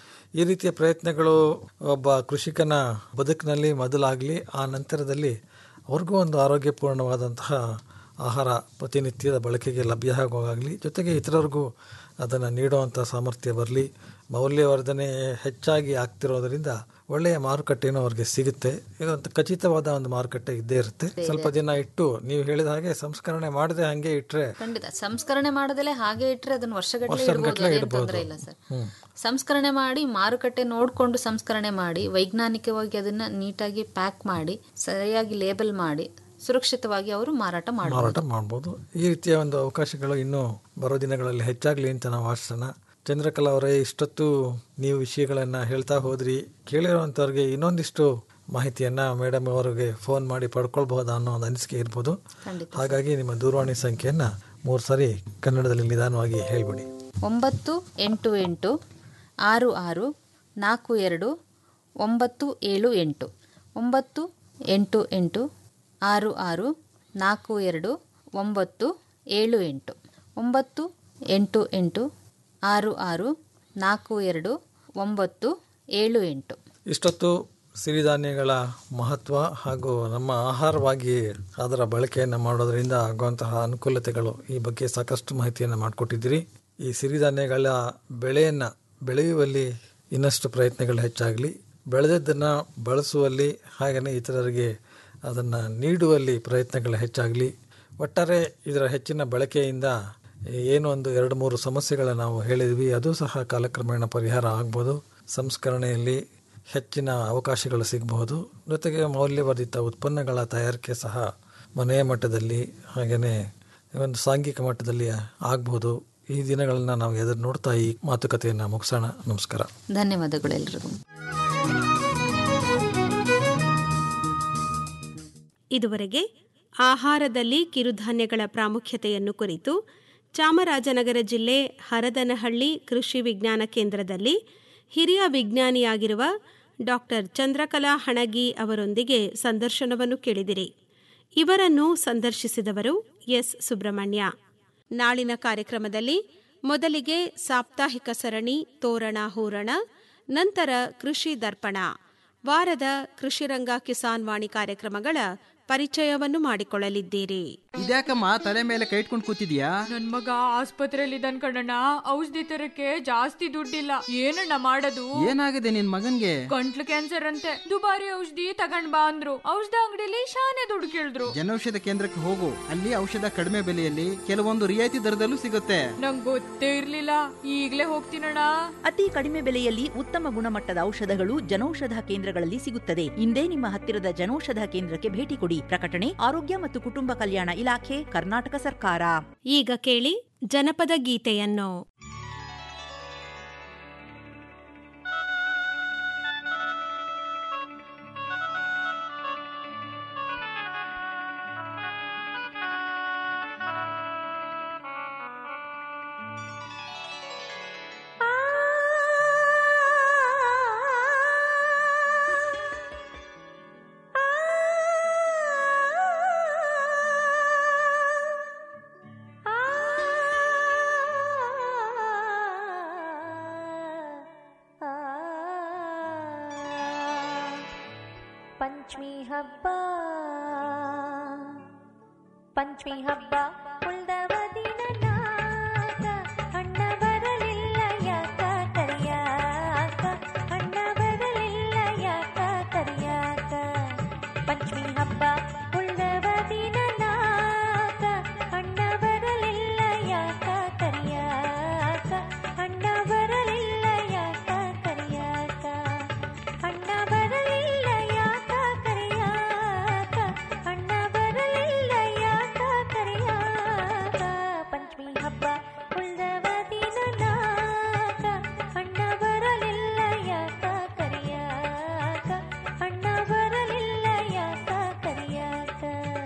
L: ಈ ರೀತಿಯ ಪ್ರಯತ್ನಗಳು ಒಬ್ಬ ಕೃಷಿಕನ ಬದುಕಿನಲ್ಲಿ ಮೊದಲಾಗ್ಲಿ ಆ ನಂತರದಲ್ಲಿ ಅವ್ರಿಗೂ ಒಂದು ಆರೋಗ್ಯಪೂರ್ಣವಾದಂತಹ ಆಹಾರ ಪ್ರತಿನಿತ್ಯದ ಬಳಕೆಗೆ ಲಭ್ಯ ಆಗೋವಾಗಲಿ ಜೊತೆಗೆ ಇತರರಿಗೂ ಅದನ್ನು ನೀಡುವಂಥ ಸಾಮರ್ಥ್ಯ ಬರಲಿ ಮೌಲ್ಯವರ್ಧನೆ ಹೆಚ್ಚಾಗಿ ಆಗ್ತಿರೋದ್ರಿಂದ ಒಳ್ಳೆಯ ಮಾರುಕಟ್ಟೆನೂ ಅವ್ರಿಗೆ ಸಿಗುತ್ತೆ ಇದೊಂದು ಖಚಿತವಾದ ಒಂದು ಮಾರುಕಟ್ಟೆ ಇದ್ದೇ ಇರುತ್ತೆ ಸ್ವಲ್ಪ ದಿನ ಇಟ್ಟು ನೀವು ಹೇಳಿದ ಹಾಗೆ ಸಂಸ್ಕರಣೆ ಮಾಡದೆ ಹಂಗೆ ಇಟ್ರೆ
M: ಖಂಡಿತ ಸಂಸ್ಕರಣೆ ಮಾಡದಲ್ಲೇ ಹಾಗೆ ಇಟ್ರೆ ಅದನ್ನ ವರ್ಷಗಟ್ಟಲೆ
L: ವರ್ಷಗಟ್ಲೆ
M: ಇಡಬಹುದು ಅದೇನು
L: ಇಡ್ಬೋದು.
M: ತೊಂದರೆ ಇಲ್ಲ ಸರ್ ಸಂಸ್ಕರಣೆ ಮಾಡಿ ಮಾರುಕಟ್ಟೆ ನೋಡ್ಕೊಂಡು ಸಂಸ್ಕರಣೆ ಮಾಡಿ ವೈಜ್ಞಾನಿಕವಾಗಿ ಅದನ್ನ ನೀಟಾಗಿ ಪ್ಯಾಕ್ ಮಾಡಿ ಸರಿಯಾಗಿ ಲೇಬಲ್ ಮಾಡಿ ಸುರಕ್ಷಿತವಾಗಿ ಅವರು ಮಾರಾಟ ಮಾಡಬಹುದು
L: ಮಾರಾಟ ಮಾಡ್ಬೋದು ಈ ರೀತಿಯ ಒಂದು ಅವಕಾಶಗಳು ಇನ್ನೂ ಬರೋ ದಿನಗಳಲ್ಲಿ ಹೆಚ್ಚಾಗಲಿ ಅಂತ ನಾವು ಆಶಿಸೋಣ ಚಂದ್ರಕಲಾ ಅವರೇ ಇಷ್ಟೊತ್ತು ನೀವು ವಿಷಯಗಳನ್ನು ಹೇಳ್ತಾ ಹೋದ್ರಿ ಕೇಳಿರುವಂಥವ್ರಿಗೆ ಇನ್ನೊಂದಿಷ್ಟು ಮಾಹಿತಿಯನ್ನ ಮೇಡಮ್ ಅವರಿಗೆ ಫೋನ್ ಮಾಡಿ ಪಡ್ಕೊಳ್ಬಹುದಾ ಅನ್ನೋ ಒಂದು ಅನಿಸಿಕೆ ಇರ್ಬೋದು
M: ಖಂಡಿತ
L: ಹಾಗಾಗಿ ನಿಮ್ಮ ದೂರವಾಣಿ ಸಂಖ್ಯೆಯನ್ನ ಮೂರು ಸಾರಿ ಕನ್ನಡದಲ್ಲಿ ನಿಧಾನವಾಗಿ ಹೇಳ್ಬಿಡಿ
M: ಒಂಬತ್ತು ಎಂಟು ಎಂಟು ಆರು ಆರು ನಾಲ್ಕು ಎರಡು ಒಂಬತ್ತು ಏಳು ಎಂಟು ಒಂಬತ್ತು ಎಂಟು ಎಂಟು ಆರು ಆರು ನಾಲ್ಕು ಎರಡು ಒಂಬತ್ತು ಏಳು ಎಂಟು ಒಂಬತ್ತು ಎಂಟು ಎಂಟು ಆರು ಆರು ನಾಲ್ಕು ಎರಡು ಒಂಬತ್ತು ಏಳು ಎಂಟು
L: ಇಷ್ಟೊತ್ತು ಸಿರಿಧಾನ್ಯಗಳ ಮಹತ್ವ ಹಾಗೂ ನಮ್ಮ ಆಹಾರವಾಗಿ ಅದರ ಬಳಕೆಯನ್ನು ಮಾಡೋದರಿಂದ ಆಗುವಂತಹ ಅನುಕೂಲತೆಗಳು ಈ ಬಗ್ಗೆ ಸಾಕಷ್ಟು ಮಾಹಿತಿಯನ್ನು ಮಾಡಿಕೊಟ್ಟಿದ್ದೀರಿ ಈ ಸಿರಿಧಾನ್ಯಗಳ ಬೆಳೆಯನ್ನು ಬೆಳೆಯುವಲ್ಲಿ ಇನ್ನಷ್ಟು ಪ್ರಯತ್ನಗಳು ಹೆಚ್ಚಾಗಲಿ ಬೆಳೆದದ್ದನ್ನು ಬಳಸುವಲ್ಲಿ ಹಾಗೆಯೇ ಇತರರಿಗೆ ಅದನ್ನು ನೀಡುವಲ್ಲಿ ಪ್ರಯತ್ನಗಳು ಹೆಚ್ಚಾಗಲಿ ಒಟ್ಟಾರೆ ಇದರ ಹೆಚ್ಚಿನ ಬಳಕೆಯಿಂದ ಏನು ಒಂದು ಎರಡು ಮೂರು ಸಮಸ್ಯೆಗಳ ನಾವು ಹೇಳಿದ್ವಿ ಅದು ಸಹ ಕಾಲಕ್ರಮೇಣ ಪರಿಹಾರ ಆಗ್ಬೋದು ಸಂಸ್ಕರಣೆಯಲ್ಲಿ ಹೆಚ್ಚಿನ ಅವಕಾಶಗಳು ಸಿಗಬಹುದು ಜೊತೆಗೆ ಮೌಲ್ಯವರ್ಧಿತ ಉತ್ಪನ್ನಗಳ ತಯಾರಿಕೆ ಸಹ ಮನೆಯ ಮಟ್ಟದಲ್ಲಿ ಹಾಗೆಯೇ ಒಂದು ಸಾಂಘಿಕ ಮಟ್ಟದಲ್ಲಿ ಆಗ್ಬೋದು ಈ ದಿನಗಳನ್ನು ನಾವು ಎದುರು ನೋಡ್ತಾ ಈ ಮಾತುಕತೆಯನ್ನು ಮುಗಿಸೋಣ ನಮಸ್ಕಾರ
M: ಧನ್ಯವಾದಗಳು ಎಲ್ರಿಗೂ
B: ಇದುವರೆಗೆ ಆಹಾರದಲ್ಲಿ ಕಿರುಧಾನ್ಯಗಳ ಪ್ರಾಮುಖ್ಯತೆಯನ್ನು ಕುರಿತು ಚಾಮರಾಜನಗರ ಜಿಲ್ಲೆ ಹರದನಹಳ್ಳಿ ಕೃಷಿ ವಿಜ್ಞಾನ ಕೇಂದ್ರದಲ್ಲಿ ಹಿರಿಯ ವಿಜ್ಞಾನಿಯಾಗಿರುವ ಡಾಕ್ಟರ್ ಚಂದ್ರಕಲಾ ಹಣಗಿ ಅವರೊಂದಿಗೆ ಸಂದರ್ಶನವನ್ನು ಕೇಳಿದಿರಿ ಇವರನ್ನು ಸಂದರ್ಶಿಸಿದವರು ಎಸ್ ಸುಬ್ರಹ್ಮಣ್ಯ ನಾಳಿನ ಕಾರ್ಯಕ್ರಮದಲ್ಲಿ ಮೊದಲಿಗೆ ಸಾಪ್ತಾಹಿಕ ಸರಣಿ ತೋರಣ ಹೂರಣ ನಂತರ ಕೃಷಿ ದರ್ಪಣ ವಾರದ ಕೃಷಿರಂಗ ಕಿಸಾನ್ ವಾಣಿ ಕಾರ್ಯಕ್ರಮಗಳ ಪರಿಚಯವನ್ನು ಮಾಡಿಕೊಳ್ಳಲಿದ್ದೀರಿ
N: ಇದ್ಯಾಕಮ್ಮ ತಲೆ ಮೇಲೆ ಕೈ ಇಟ್ಕೊಂಡು ಕೂತಿದ್ಯಾ
O: ನನ್ ಮಗ ಆಸ್ಪತ್ರೆಯಲ್ಲಿ ಇದ್ದಾನ್ ಕಣಣ್ಣ ಔಷಧಿ ತರಕ್ಕೆ ಜಾಸ್ತಿ ದುಡ್ಡಿಲ್ಲ ಏನಣ್ಣ ಮಾಡೋದು
N: ಏನಾಗಿದೆ ನಿನ್ ಮಗನ್ಗೆ
O: ಗಂಟ್ಲು ಕ್ಯಾನ್ಸರ್ ಅಂತೆ ದುಬಾರಿ ಔಷಧಿ ತಗೊಂಡ್ ಬಾ ಅಂದ್ರು ಔಷಧ ಅಂಗಡಿಲಿ ಶಾನೆ ದುಡ್ಡು ಕೇಳಿದ್ರು
N: ಜನೌಷಧ ಕೇಂದ್ರಕ್ಕೆ ಹೋಗು ಅಲ್ಲಿ ಔಷಧ ಕಡಿಮೆ ಬೆಲೆಯಲ್ಲಿ ಕೆಲವೊಂದು ರಿಯಾಯಿತಿ ದರದಲ್ಲೂ ಸಿಗುತ್ತೆ
O: ನಂಗ್ ಗೊತ್ತೇ ಇರ್ಲಿಲ್ಲ ಈಗ್ಲೇ ಹೋಗ್ತೀನಣ್ಣ
P: ಅತಿ ಕಡಿಮೆ ಬೆಲೆಯಲ್ಲಿ ಉತ್ತಮ ಗುಣಮಟ್ಟದ ಔಷಧಗಳು ಜನೌಷಧ ಕೇಂದ್ರಗಳಲ್ಲಿ ಸಿಗುತ್ತದೆ ಇಂದೇ ನಿಮ್ಮ ಹತ್ತಿರದ ಜನೌಷಧ ಕೇಂದ್ರಕ್ಕೆ ಭೇಟಿ ಕೊಡಿ ಪ್ರಕಟಣೆ ಆರೋಗ್ಯ ಮತ್ತು ಕುಟುಂಬ ಕಲ್ಯಾಣ ಇಲಾಖೆ ಕರ್ನಾಟಕ ಸರ್ಕಾರ
B: ಈಗ ಕೇಳಿ ಜನಪದ ಗೀತೆಯನ್ನು
Q: ಪಂಚಮಿ ಹಬ್ಬ ಪಂಚಮಿ ಹಬ್ಬ ಉಳ್ದವ ದಿನ ನಾಗ ಅಣ್ಣ ಬರಲಿಲ್ಲ ಯಾಕ ಕರಿಯಾಕ ಅಣ್ಣ ಬರಲಿಲ್ಲ ಯಾಕ ಕರಿಯಾಕ ಪಂಚಮಿ ಹಬ್ಬ ಉಳ್ದವ ದಿನ ನಾಗ ಅಣ್ಣ ಬರಲಿಲ್ಲ ಯಾಕ ಕರಿಯಾಕ ಅಣ್ಣ ಬರಲಿಲ್ಲ ಯಾಕ ಕರಿಯಾಕ ಅಣ್ಣ ಬರಲಿಲ್ಲ ಯಾಕ ಕರಿಯಾಕ ಅಣ್ಣ ಬರಲಿಲ್ಲ ಯಾಕ ಕರಿಯಾಕ ಪಂಚಮಿ ಹಬ್ಬ ಉಳ್ದವ ದಿನ ನಾಕ ಅಣ್ಣ ಬರಲಿಲ್ಲ ಯಾಕ ಕರಿಯಾಕ ಅಣ್ಣ ಬರಲಿಲ್ಲ ಯಾಕ ಕರಿಯಾಕ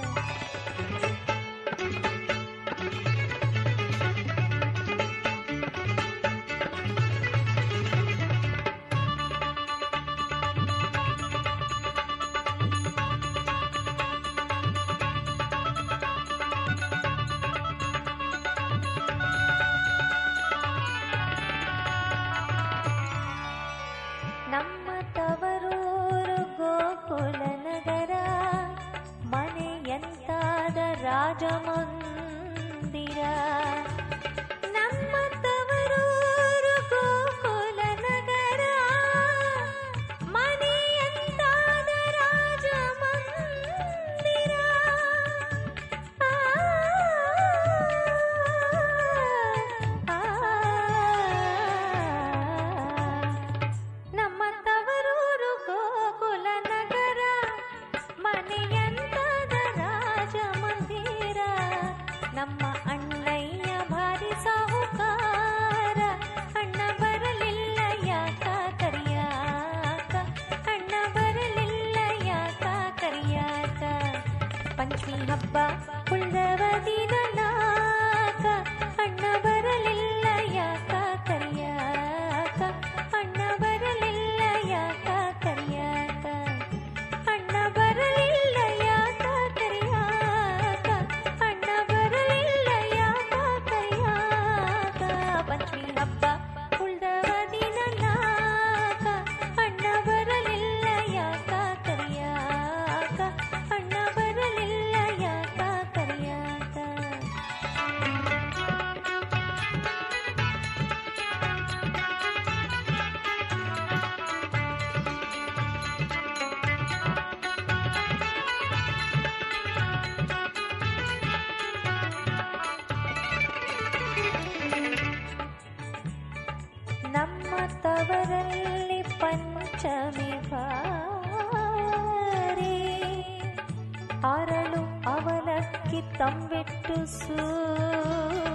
Q: ನಮ್ಮ ತವರೂರು ಗೋಕುಲ ನಗರ ಮನೆಯಂತಾದ ರಾಜಮಂದಿರ ನಮ್ಮ ತವರೂರು ಗೋಕುಲ ನಗರ ಮನೆಯಂತಾದ ರಾಜಮಂದಿರ ಆ, ಆ, ನಮ್ಮ ತವರೂರು ಗೋಕುಲ ನಗರ ಮನೆಯಂತದ ರಾಜ ಮಂದಿರ ನಮ್ಮ ಅಣ್ಣಯ್ಯ ಭಾರಿ ಸಾಹುಕಾರ ಅಣ್ಣ ಬರಲಿಲ್ಲ ಯಾಕ ಕರಿಯಾಕ ಅಣ್ಣ ಬರಲಿಲ್ಲ ಯಾಕ ಕರಿಯಾಕ ಪಂಚಮಿ ಹಬ್ಬ ಉಳ್ದವ ದಿನ ನಾಕ ಅಣ್ಣ ಬರಲಿಲ್ಲ ಯಾಕ ಕರಿಯಾಕ ಅಣ್ಣ ಬರಲಿಲ್ಲ ಯಾಕ ಕರಿಯಾಕ ಅಣ್ಣ ಬರಲಿಲ್ಲ ಯಾಕ ಕರಿಯಾಕ ಅಣ್ಣ ಬರಲಿಲ್ಲ ಯಾಕ ಕರಿಯಾಕ ಪಂಚಮಿ ಹಬ್ಬ ಉಳ್ದವ ದಿನ ನಾಕ ಅಣ್ಣ ಬರಲಿಲ್ಲ ಯಾಕ ಕರಿಯಾಕ ಅಣ್ಣ ಬರಲಿಲ್ಲ ಯಾಕ ಕರಿಯಾಕ ನಮ್ಮ ತವರಲ್ಲಿ ಪಂಚಮಿ ಬಾರಿ ಅರಳು ಅವಲಕ್ಕಿ ತಂಬಿಟ್ಟು ಸೂರಿ